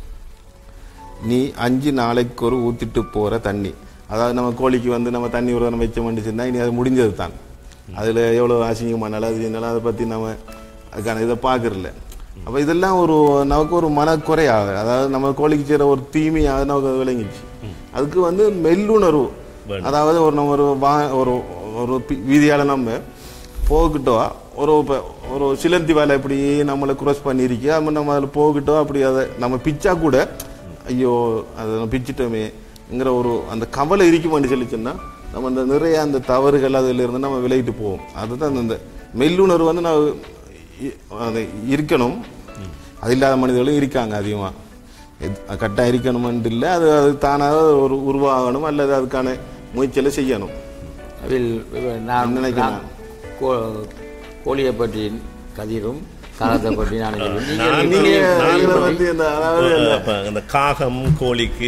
நீ அஞ்சு நாளைக்கு ஒரு ஊத்திட்டு போற தண்ணி அதாவது நம்ம கோழிக்கு வந்து நம்ம தண்ணி ஒரு தரம் வச்ச மண்டிச்சுன்னா இனி அது முடிஞ்சது தான் அதுல எவ்வளவு அசிங்கமானாலும் அது என்னலாம் அதை பத்தி நம்ம அதுக்கான இதை பார்க்கறதில்ல அப்ப இதெல்லாம் ஒரு நமக்கு ஒரு மனக்குறையாக அதாவது நம்ம கோழிக்கு செய்யற ஒரு தீமையாக நமக்கு அது விளங்கிச்சு அதுக்கு வந்து மெல்லுணர்வு அதாவது ஒரு நம்ம ஒரு வா ஒரு ஒரு பி- வீதியால நம்ம போகிட்டோ ஒரு இப்ப ஒரு சிலந்தி வேலை இப்படி நம்மளை குரோஸ் பண்ணியிருக்கி அது நம்ம அதில் போகிட்டோ அப்படி அதை நம்ம பிச்சா கூட ஐயோ அதை நம்ம பிச்சிட்டோமேங்கிற ஒரு அந்த கவலை இருக்குமான்னு சொல்லி சொன்னா நம்ம அந்த நிறைய அந்த தவறுகள் அதில் இருந்து நம்ம விலகிட்டு போவோம் அதுதான் அந்த மெல்லுணர்வு வந்து நான் இ- அது இருக்கணும் அது இல்லாத மனிதர்களும் இருக்காங்க அதிகமாக கட்டாயம் இருக்கணுமென்று இல்லை அது அது தானாக ஒரு உருவாகணும் அல்லது அதுக்கான முயற்சிகளை செய்யணும் அதில் நான் நினைக்கிறேன். நான் கோ- கோழியை பற்றி கதிரும் காலத்தை பற்றி நான் சொல்லுவேன். நான் நீங்கள் நீங்க நீங்கள் அதுல கோழியை வந்து பற்றி- இந்த அதாவது அந்த- அப்ப அந்த காகம் கோழிக்கு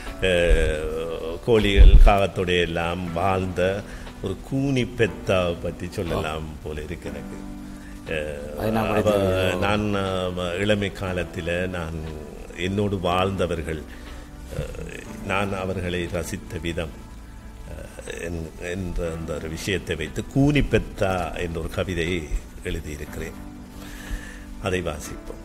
அஹ், கோழிகள் காகத்தோடைய எல்லாம் வாழ்ந்த ஒரு கூனி பெத்தாவை பற்றி சொல்லலாம் போல இருக்கு எனக்கு அஹ், அது நான் அவ- நான் அஹ், இளமை காலத்தில் நான் என்னோடு வாழ்ந்தவர்கள் அஹ், நான் அவர்களை ரசித்த விதம் அஹ், என்- என்ற அந்த ஒரு விஷயத்தை வைத்து கூனி பெத்தா என்ற ஒரு கவிதையை எழுதியிருக்கிறேன் அதை வாசிப்போம்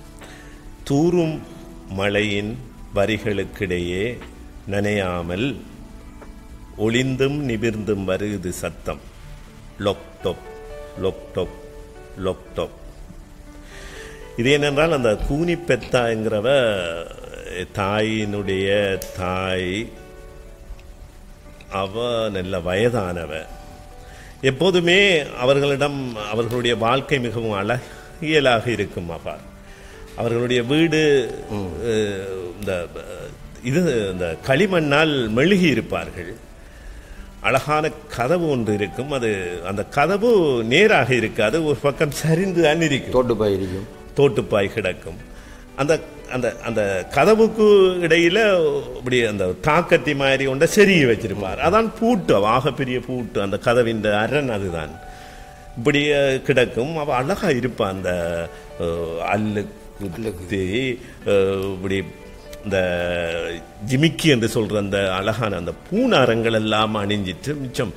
தூறும் மழையின் வரிகளுக்கிடையே நனையாமல் ஒளிந்தும் நிமிர்ந்தும் வருது சத்தம் லொக்டொப் லொக்டொப் லொக்டொப் இது என்னென்றால் அந்த கூனி பெத்தாங்கிறவ தாயினுடைய தாய் அவ நல்ல வயதானவ எப்போதுமே அவர்களிடம் அவர்களுடைய வாழ்க்கை மிகவும் அழகியலாக இருக்கும் அப்பா அவர்களுடைய வீடு அஹ், இந்த அஹ், இது இந்த களிமண்ணால் மெழுகி இருப்பார்கள் அழகான கதவு ஒன்று இருக்கும் அது அந்த கதவு நேராக இருக்காது ஒரு பக்கம் சரிந்து தான் இருக்கும் தோட்டு பாய் இருக்கும் தோட்டுப்பாய் கிடக்கும் அந்த அந்த அந்த கதவுக்கு இடையில இப்படி அந்த தாக்கத்தி மாதிரி ஒன்றை செருகி வச்சிருப்பார் அதான் பூட்டு ஆக பெரிய பூட்டு அந்த கதவின் அரண் அதுதான் இப்படி அஹ், கிடக்கும் அவ அழகா இருப்பா அந்த அஹ், அல்லு குத்தி அஹ், இப்படி இந்த ஜிமிக்கி என்று சொல்ற அந்த அழகான அந்த பூனாரங்கள் எல்லாம் அணிஞ்சிட்டு மிச்சம்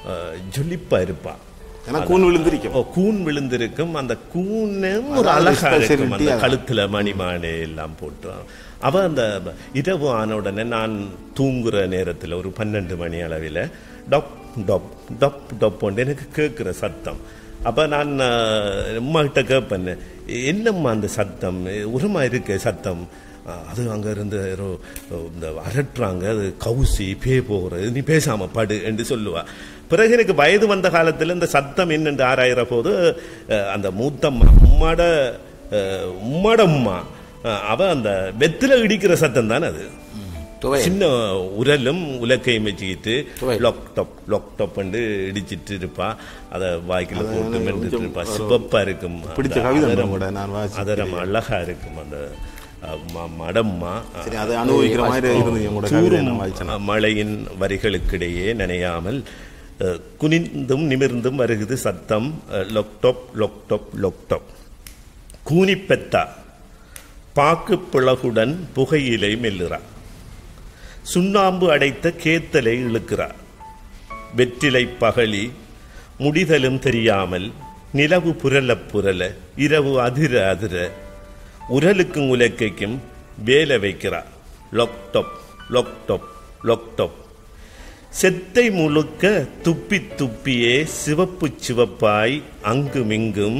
அஹ், ஜொலிப்பா இருப்பா ஏன்னா கூன் விழுந்திருக்கும் ஓ, கூன் விழுந்திருக்கும் அந்த கூனும் ஒரு அதான் அழகா இருக்கும் specialty அந்த அதான். கழுத்துல மணிமாடை எல்லாம் போட்டு அவ அந்த இரவு ஆன உடனே நான் தூங்குற நேரத்துல ஒரு பன்னெண்டு மணி அளவில் டப் டப் டப் டப் எனக்கு கேட்குற சத்தம் அப்ப நான் அஹ், அம்மா கிட்ட கேட்பேன் என்னம்மா அந்த சத்தம் உரமா இருக்கு சத்தம் அஹ், அது அங்க இருந்து ஏதோ இந்த அரட்டுறாங்க அது கவுசி பே போகிறது நீ பேசாம படு என்று சொல்லுவா பிறகு எனக்கு வயது வந்த காலத்தில் இந்த சத்தம் என்னென்று ஆராயிற போது அஹ், அந்த மூத்தம்மா உம்மாட அஹ், உம்மாட உம்மா அஹ், அவ அந்த வெத்தில இடிக்கிற சத்தம் தானே அது துவை சின்ன உரலும் உலக்கையும் வச்சுக்கிட்டு துவை. லொக் டப் லொக் டப் இடிச்சிட்டு இருப்பா அதை வாய்க்குள்ள அது போட்டு எனக்கு மென்றுட்டு கொஞ்சம் இருப்பா ஒரு சிவப்பா இருக்கும் பிடிச்ச அந்த கவிதை அதரம் கூட நான் வாசிக்கிறேன். அதரம் அழகா இருக்கும் அந்த அஹ், ம- மடம்மா சரி அதை அனுபவிக்கிற மாதிரி இருந்தது உங்களோட கவிதை தூரும் நான் வாய்ச்சேன் மழையின் வரிகளுக்கிடையே நனையாமல் அஹ், குனிந்தும் நிமிர்ந்தும் வருகுது சத்தம் அஹ், லொக்டொப் லொக்டொப் லொக்டொப் கூனிப்பெத்தா பாக்கு பிளகுடன் புகையிலை மெல்லுறா சுண்ணாம்பு அடைத்த கேத்தலை இழுக்கிறா வெற்றிலை பகழி முடிதலும் தெரியாமல் நிலவு புரள புரள இரவு அதிர அதிர உரலுக்கும் உலக்கைக்கும் வேலை வைக்கிறா லொக்டொப் லொக்டொப் லொக்டொப் செத்தை முழுக்க துப்பி துப்பியே சிவப்பு சிவப்பாய் அங்குமிங்கும்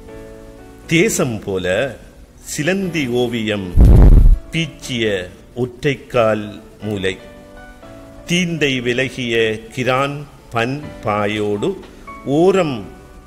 தேசம் போல சிலந்தி ஓவியம் பீச்சிய ஒற்றைக்கால் மூலை தீந்தை விலகிய கிரான் பன் பாயோடு ஓரம்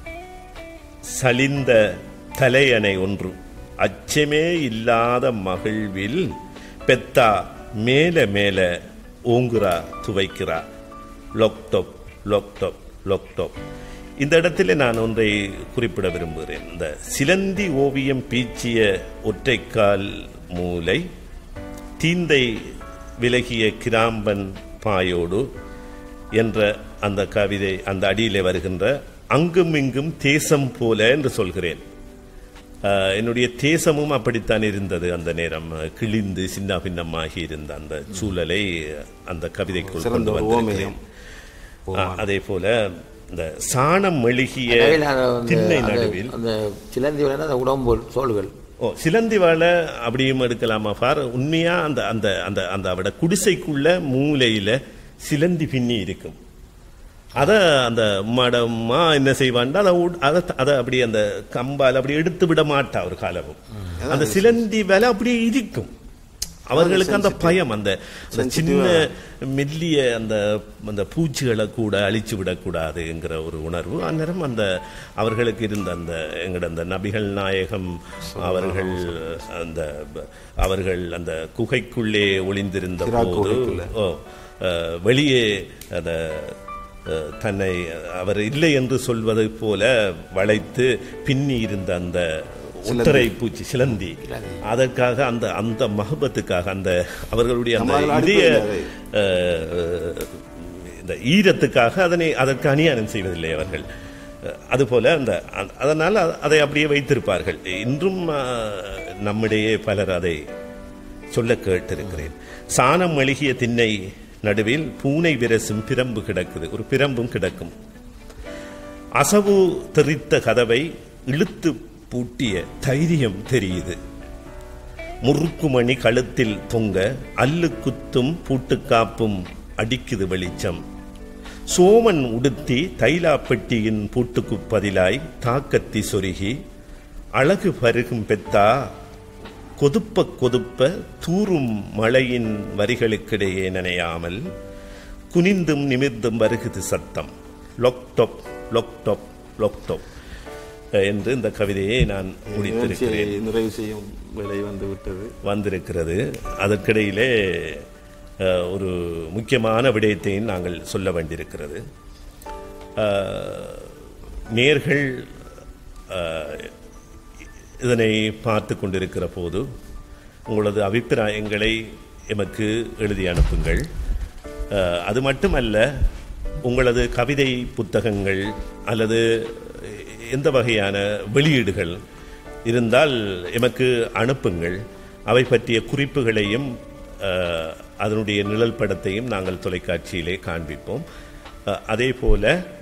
சலிந்த தலையணை ஒன்று அச்சமே இல்லாத மகிழ்வில் பெத்தா மேல மேல ஓங்குறா துவைக்கிறா லொக்டொப் லொக்டொப் லொக்டொப் இந்த இடத்துல நான் ஒன்றை குறிப்பிட விரும்புகிறேன் இந்த சிலந்தி ஓவியம் பீச்சிய ஒற்றைக்கால் மூலை தீந்தை விலகிய கிராம்பன் பாயோடு என்ற அந்த கவிதை அந்த அடியிலே வருகின்ற அங்கும் இங்கும் தேசம் போல என்று சொல்கிறேன் ஆஹ், என்னுடைய தேசமும் அப்படித்தான் இருந்தது அந்த நேரம் கிழிந்து சின்ன பின்னமாகி இருந்த அந்த சூழலை அந்த கவிதைக்குள் சிறந்த கொண்டு ஒரு வந்திருக்கிறேன் ஆஹ், அதே போல இந்த சாணம் மெழுகிய நடுவில் அந்த- அந்த- திண்ணை அந்த- நடுவில் அந்த சிலந்தி விளையாட அந்த உடம்பு சோல்கள் ஓ சிலந்தி வாழை அப்படியும் எடுக்கலாமா ஃபார் உண்மையா அந்த அந்த அந்த அந்த அவட குடிசைக்குள்ள மூலையில சிலந்தி பின்னி இருக்கும் அத அந்த மடமா என்ன செய்வான்டா அதை உட்- அதை அதை அப்படி அந்த கம்பால் அப்படி எடுத்து விட மாட்டா ஒரு காலமும் அந்த சிலந்தி வேலை அப்படியே இருக்கும் அவர்களுக்கு அந்த பயம் அந்த அந்த சின்ன மெல்லிய அந்த அந்த பூச்சிகளை கூட அழிச்சு விடக்கூடாதுங்கிற ஒரு உணர்வு அந்நேரம் அந்த அவர்களுக்கு இருந்த அந்த எங்கட அந்த நபிகள் நாயகம் அவர்கள் அந்த அவர்கள் அந்த குகைக்குள்ளே ஒளிந்திருந்த சிரா போது குகைக்குள்ள. ஓ அஹ், வெளியே அந்த அஹ், தன்னை அவர் இல்லை என்று சொல்வதைப் போல வளைத்து பின்னி இருந்த அந்த ஒட்டரை பூச்சி சிலந்தி அதற்காக அந்த அந்த மகபத்துக்காக அந்த அவர்களுடைய அந்த நம்ம இதய அடிப்படையில் அஹ், இந்த ஈரத்துக்காக அதனை அதற்கு அநியாயம் செய்வதில்லை அவர்கள் அஹ், அதுபோல அந்த அ- அதனால அதை அப்படியே வைத்திருப்பார்கள் இன்றும் அஹ், நம்மிடையே பலர் அதை சொல்ல கேட்டிருக்கிறேன் சாணம் மெழுகிய திண்ணை நடுவில் பூனை விரசும் பிரம்பு கிடக்குது ஒரு பிரம்பும் கிடக்கும் அசவு தெரித்த கதவை இழுத்து பூட்டிய தைரியம் தெரியுது முறுக்குமணி கழுத்தில் தொங்க அல்லு குத்தும் பூட்டுக்காப்பும் அடிக்குது வெளிச்சம் சோமன் உடுத்தி தைலா பெட்டியின் பூட்டுக்கு பதிலாய் தாக்கத்தி சொருகி அழகு பருகும் பெத்தா கொதுப்ப கொதுப்ப தூறும் மழையின் வரிகளுக்கிடையே நனையாமல் குனிந்தும் நிமிர்ந்தும் வருகுது சத்தம் லொக்டொப் லொக்டொப் லொக்டொப் என்று இந்த கவிதையை நான் முடித்திருக்கிறேன் நிகழ்ச்சியை நிறைவு செய்யும் வேலை வந்து விட்டது வந்திருக்கிறது அதற்கிடையிலே அஹ், ஒரு முக்கியமான விடயத்தையும் நாங்கள் சொல்ல வேண்டியிருக்கிறது அஹ், நேர்கள் அஹ், இதனை பார்த்து கொண்டிருக்கிற போது உங்களது அபிப்பிராயங்களை எமக்கு எழுதி அனுப்புங்கள் அஹ், அது மட்டுமல்ல உங்களது கவிதை புத்தகங்கள் அல்லது எந்த வகையான வெளியீடுகள் இருந்தால் எமக்கு அனுப்புங்கள் அவை பற்றிய குறிப்புகளையும் அஹ், அதனுடைய நிழல் படத்தையும் நாங்கள் தொலைக்காட்சியிலே காண்பிப்போம் அஹ், அதே போல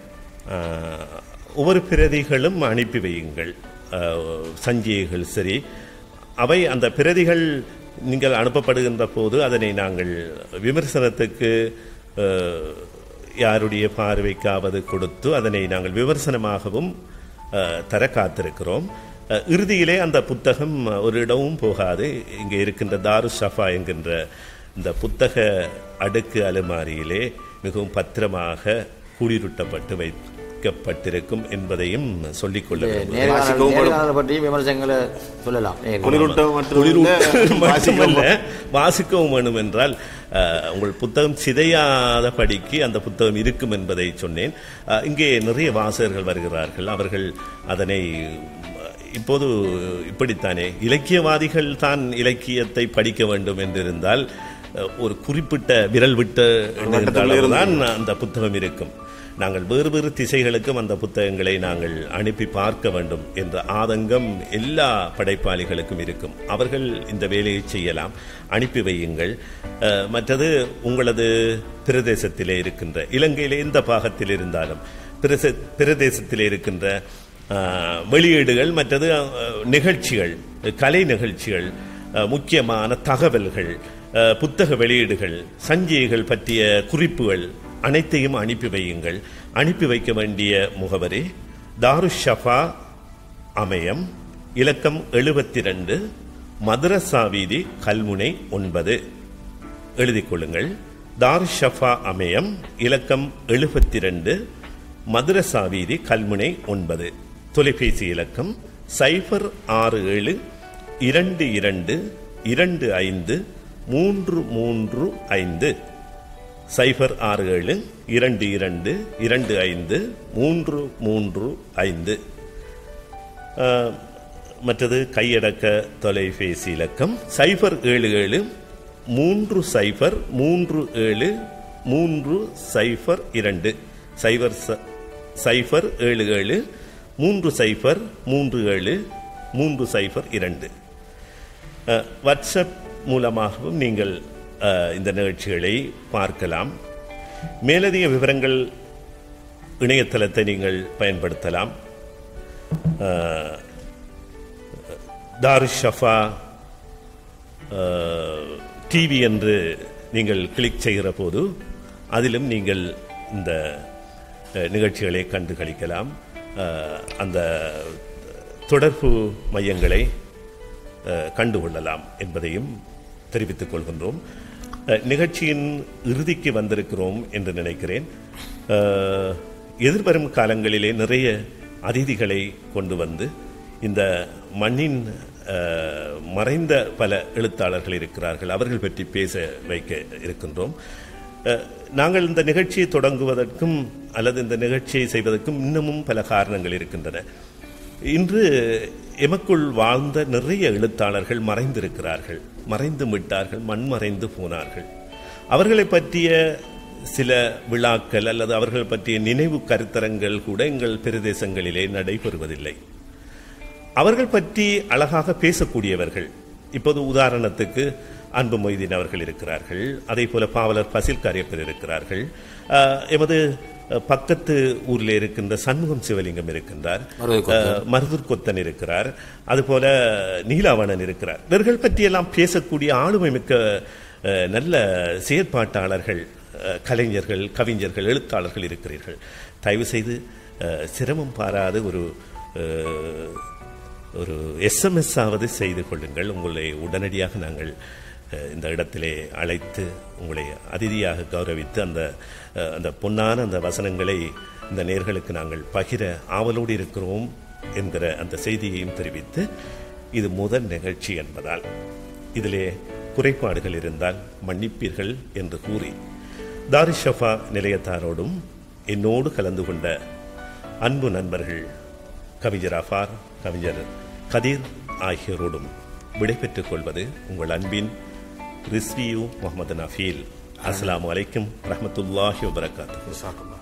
அஹ், ஒவ்வொரு பிரதிகளும் அனுப்பி வையுங்கள் அஹ், சஞ்சிகைகள் சரி அவை அந்த பிரதிகள் நீங்கள் அனுப்பப்படுகின்ற போது அதனை நாங்கள் விமர்சனத்துக்கு அஹ், யாருடைய பார்வைக்காவது கொடுத்து அதனை நாங்கள் விமர்சனமாகவும் அஹ், தர காத்திருக்கிறோம் அஹ், இறுதியிலே அந்த புத்தகம் ஒரு இடமும் போகாது இங்கே இருக்கின்ற தாரு ஷஃபா என்கின்ற இந்த புத்தக அடுக்கு அலுமாரியிலே மிகவும் பத்திரமாக குளிரூட்டப்பட்டு வைக்கப்பட்டிருக்கும் என்பதையும் சொல்லிக்கொள்ள விரும்புகிறேன். நேர்காணல் வாசிக்கவும் நேர்காணல் பற்றியும் விமர்சனங்களை சொல்லலாம் நேர்காணல். குளிரூட்டம் குளிரூட்டு மட்டும் மட்டுமல்ல வாசிக்கவும் வேணும் என்றால் அஹ், உங்கள் புத்தகம் சிதையாத படிக்கு அந்த புத்தகம் இருக்கும் என்பதை சொன்னேன் அஹ், இங்கே நிறைய வாசகர்கள் வருகிறார்கள் அவர்கள் அதனை அஹ், இப்போது இப்படித்தானே இலக்கியவாதிகள் தான் இலக்கியத்தை படிக்க வேண்டும் என்றிருந்தால் அஹ், ஒரு குறிப்பிட்ட விரல் விட்டு தான் அந்த புத்தகம் இருக்கும் நாங்கள் வேறு வேறு திசைகளுக்கும் அந்த புத்தகங்களை நாங்கள் அனுப்பி பார்க்க வேண்டும் என்ற ஆதங்கம் எல்லா படைப்பாளிகளுக்கும் இருக்கும் அவர்கள் இந்த வேலையை செய்யலாம் அனுப்பி வையுங்கள் அஹ், மற்றது உங்களது பிரதேசத்திலே இருக்கின்ற இலங்கையிலே எந்த பாகத்தில் இருந்தாலும் பிரச பிரதேசத்திலே இருக்கின்ற அஹ், வெளியீடுகள் மற்றது அஹ், நிகழ்ச்சிகள் கலை நிகழ்ச்சிகள் அஹ், முக்கியமான தகவல்கள் அஹ், புத்தக வெளியீடுகள் சஞ்சிகைகள் பற்றிய குறிப்புகள் அனைத்தையும் அனுப்பி வையுங்கள் அனுப்பி வைக்க வேண்டிய முகவரி தாருஷஃபா அமையம் இலக்கம் எழுபத்தி ரெண்டு மதுரசா வீதி கல்முனை ஒன்பது எழுதிக் கொள்ளுங்கள் தாருஷஃபா அமையம் இலக்கம் எழுபத்தி ரெண்டு மதுரசா வீதி கல்முனை ஒன்பது தொலைபேசி இலக்கம் சைபர் ஆறு ஏழு இரண்டு இரண்டு இரண்டு ஐந்து மூன்று மூன்று ஐந்து சைபர் ஆறு ஏழு இரண்டு இரண்டு இரண்டு ஐந்து மூன்று மூன்று ஐந்து ஆஹ், மற்றது கையடக்க தொலைபேசி இலக்கம் சைபர் ஏழு ஏழு மூன்று சைபர் மூன்று ஏழு மூன்று சைபர் இரண்டு சைபர் ச- சைபர் ஏழு ஏழு மூன்று சைபர் மூன்று ஏழு மூன்று சைபர் இரண்டு அஹ், வாட்ஸ்அப் மூலமாகவும் நீங்கள் அஹ், இந்த நிகழ்ச்சிகளை பார்க்கலாம் மேலதிக விவரங்கள் இணையதளத்தை நீங்கள் பயன்படுத்தலாம் அஹ், தாரு ஷஃபா டிவி என்று நீங்கள் கிளிக் செய்கிற போது அதிலும் நீங்கள் இந்த அஹ், நிகழ்ச்சிகளை கண்டு களிக்கலாம் அஹ், அந்த தொடர்பு மையங்களை அஹ், கண்டுகொள்ளலாம் என்பதையும் தெரிவித்துக் கொள்கின்றோம் அஹ், நிகழ்ச்சியின் இறுதிக்கு வந்திருக்கிறோம் என்று நினைக்கிறேன் அஹ், எதிர்வரும் காலங்களிலே நிறைய அதிதிகளை கொண்டு வந்து இந்த மண்ணின் அஹ், மறைந்த பல எழுத்தாளர்கள் இருக்கிறார்கள் அவர்கள் பற்றி பேச வைக்க இருக்கின்றோம் அஹ், நாங்கள் இந்த நிகழ்ச்சியை தொடங்குவதற்கும் அல்லது இந்த நிகழ்ச்சியை செய்வதற்கும் இன்னமும் பல காரணங்கள் இருக்கின்றன இன்று எமக்குள் வாழ்ந்த நிறைய எழுத்தாளர்கள் மறைந்திருக்கிறார்கள் மறைந்து விட்டார்கள் மண் மறைந்து போனார்கள் அவர்களை பற்றிய சில விழாக்கள் அல்லது அவர்கள் பற்றிய நினைவு கருத்தரங்கள் கூட எங்கள் பிரதேசங்களிலே நடைபெறுவதில்லை அவர்கள் பற்றி அழகாக பேசக்கூடியவர்கள் இப்போது உதாரணத்துக்கு அன்பு மொய்தீன் அவர்கள் இருக்கிறார்கள் அதே போல பாவலர் பசில் காரியப்பர் இருக்கிறார்கள் அஹ், எமது அஹ், பக்கத்து ஊரில் இருக்கின்ற சண்முகம் சிவலிங்கம் இருக்கின்றார் மருதுகொத்தன். அஹ், மருதூர் கொத்தன் இருக்கிறார் அதுபோல நீலாவணன் இருக்கிறார் இவர்கள் பற்றியெல்லாம் பேசக்கூடிய ஆளுமை மிக்க அஹ், நல்ல செயற்பாட்டாளர்கள் அஹ், கலைஞர்கள் கவிஞர்கள் எழுத்தாளர்கள் இருக்கிறீர்கள் தயவு செய்து அஹ், சிரமம் பாராது ஒரு அஹ், ஒரு எஸ்எம்எஸ் ஆவது செய்து கொள்ளுங்கள் உங்களை உடனடியாக நாங்கள் அஹ், இந்த இடத்திலே அழைத்து உங்களை அதிதியாக கௌரவித்து அந்த அஹ், அந்த பொன்னான அந்த வசனங்களை இந்த நேர்களுக்கு நாங்கள் பகிர ஆவலோடு இருக்கிறோம் என்கிற அந்த செய்தியையும் தெரிவித்து இது முதல் நிகழ்ச்சி என்பதால் இதிலே குறைபாடுகள் இருந்தால் மன்னிப்பீர்கள் என்று கூறி தாரிஷஃபா நிலையத்தாரோடும் என்னோடு கலந்து கொண்ட அன்பு நண்பர்கள் கவிஞர் அஃபார் கவிஞர் கதீர் ஆகியோரோடும் விடைபெற்றுக் கொள்வது உங்கள் அன்பின் ரிஸ்வியூ முகமது நஃபீல் அஸ்ஸலாமு அலைக்கும் ரஹ்மத்துல்லாஹி வபரகாத்து ஜஸாக்கல்லாஹ்.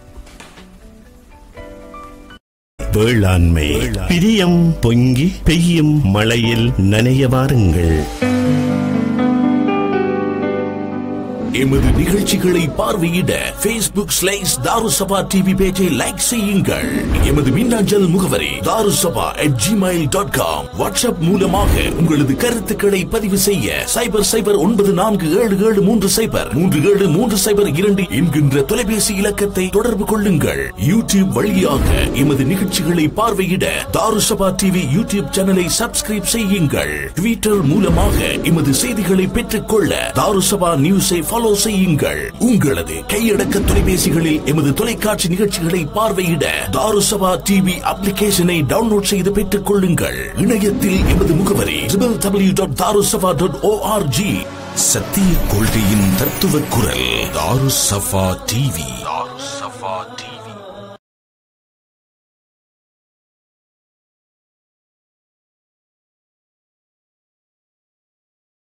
வேளாண்மை பிரியம் பொங்கி பெய்யும் மழையில் நனைய வாருங்கள் எமது நிகழ்ச்சிகளை பார்வையிட Facebook ஸ்லைஸ் தாருசபா டிவி பேஜை லைக் செய்யுங்கள் எமது மின்னஞ்சல் முகவரி Tharusaba at Gmail dot com WhatsApp மூலமாக உங்களது கருத்துக்களை பதிவு செய்ய சைபர் சைபர் ஒன்பது நான்கு ஏழு ஏழு மூன்று சைபர் மூன்று ஏழு மூன்று சைபர் இரண்டு என்கின்ற தொலைபேசி இலக்கத்தை தொடர்பு கொள்ளுங்கள் யூடியூப் வழியாக எமது நிகழ்ச்சிகளை பார்வையிட தாருசபா டிவி யூடியூப் சேனலை சப்ஸ்கிரைப் செய்யுங்கள் ட்விட்டர் மூலமாக எமது செய்திகளை பெற்றுக்கொள்ள தாருசபா நியூஸை ஃபாலோ செய்யுங்கள் உங்களது கையடக்க தொலைபேசிகளில் எமது தொலைக்காட்சி நிகழ்ச்சிகளை பார்வையிட தாருசபா டிவி அப்ளிகேஷனை டவுன்லோட் செய்து பெற்றுக் கொள்ளுங்கள் இணையத்தில் எமது முகவரி W dot Darusafa dot O R G சத்திய கொள்கையின் தத்துவ குரல் தாருசபா டிவி தாருசபா டிவி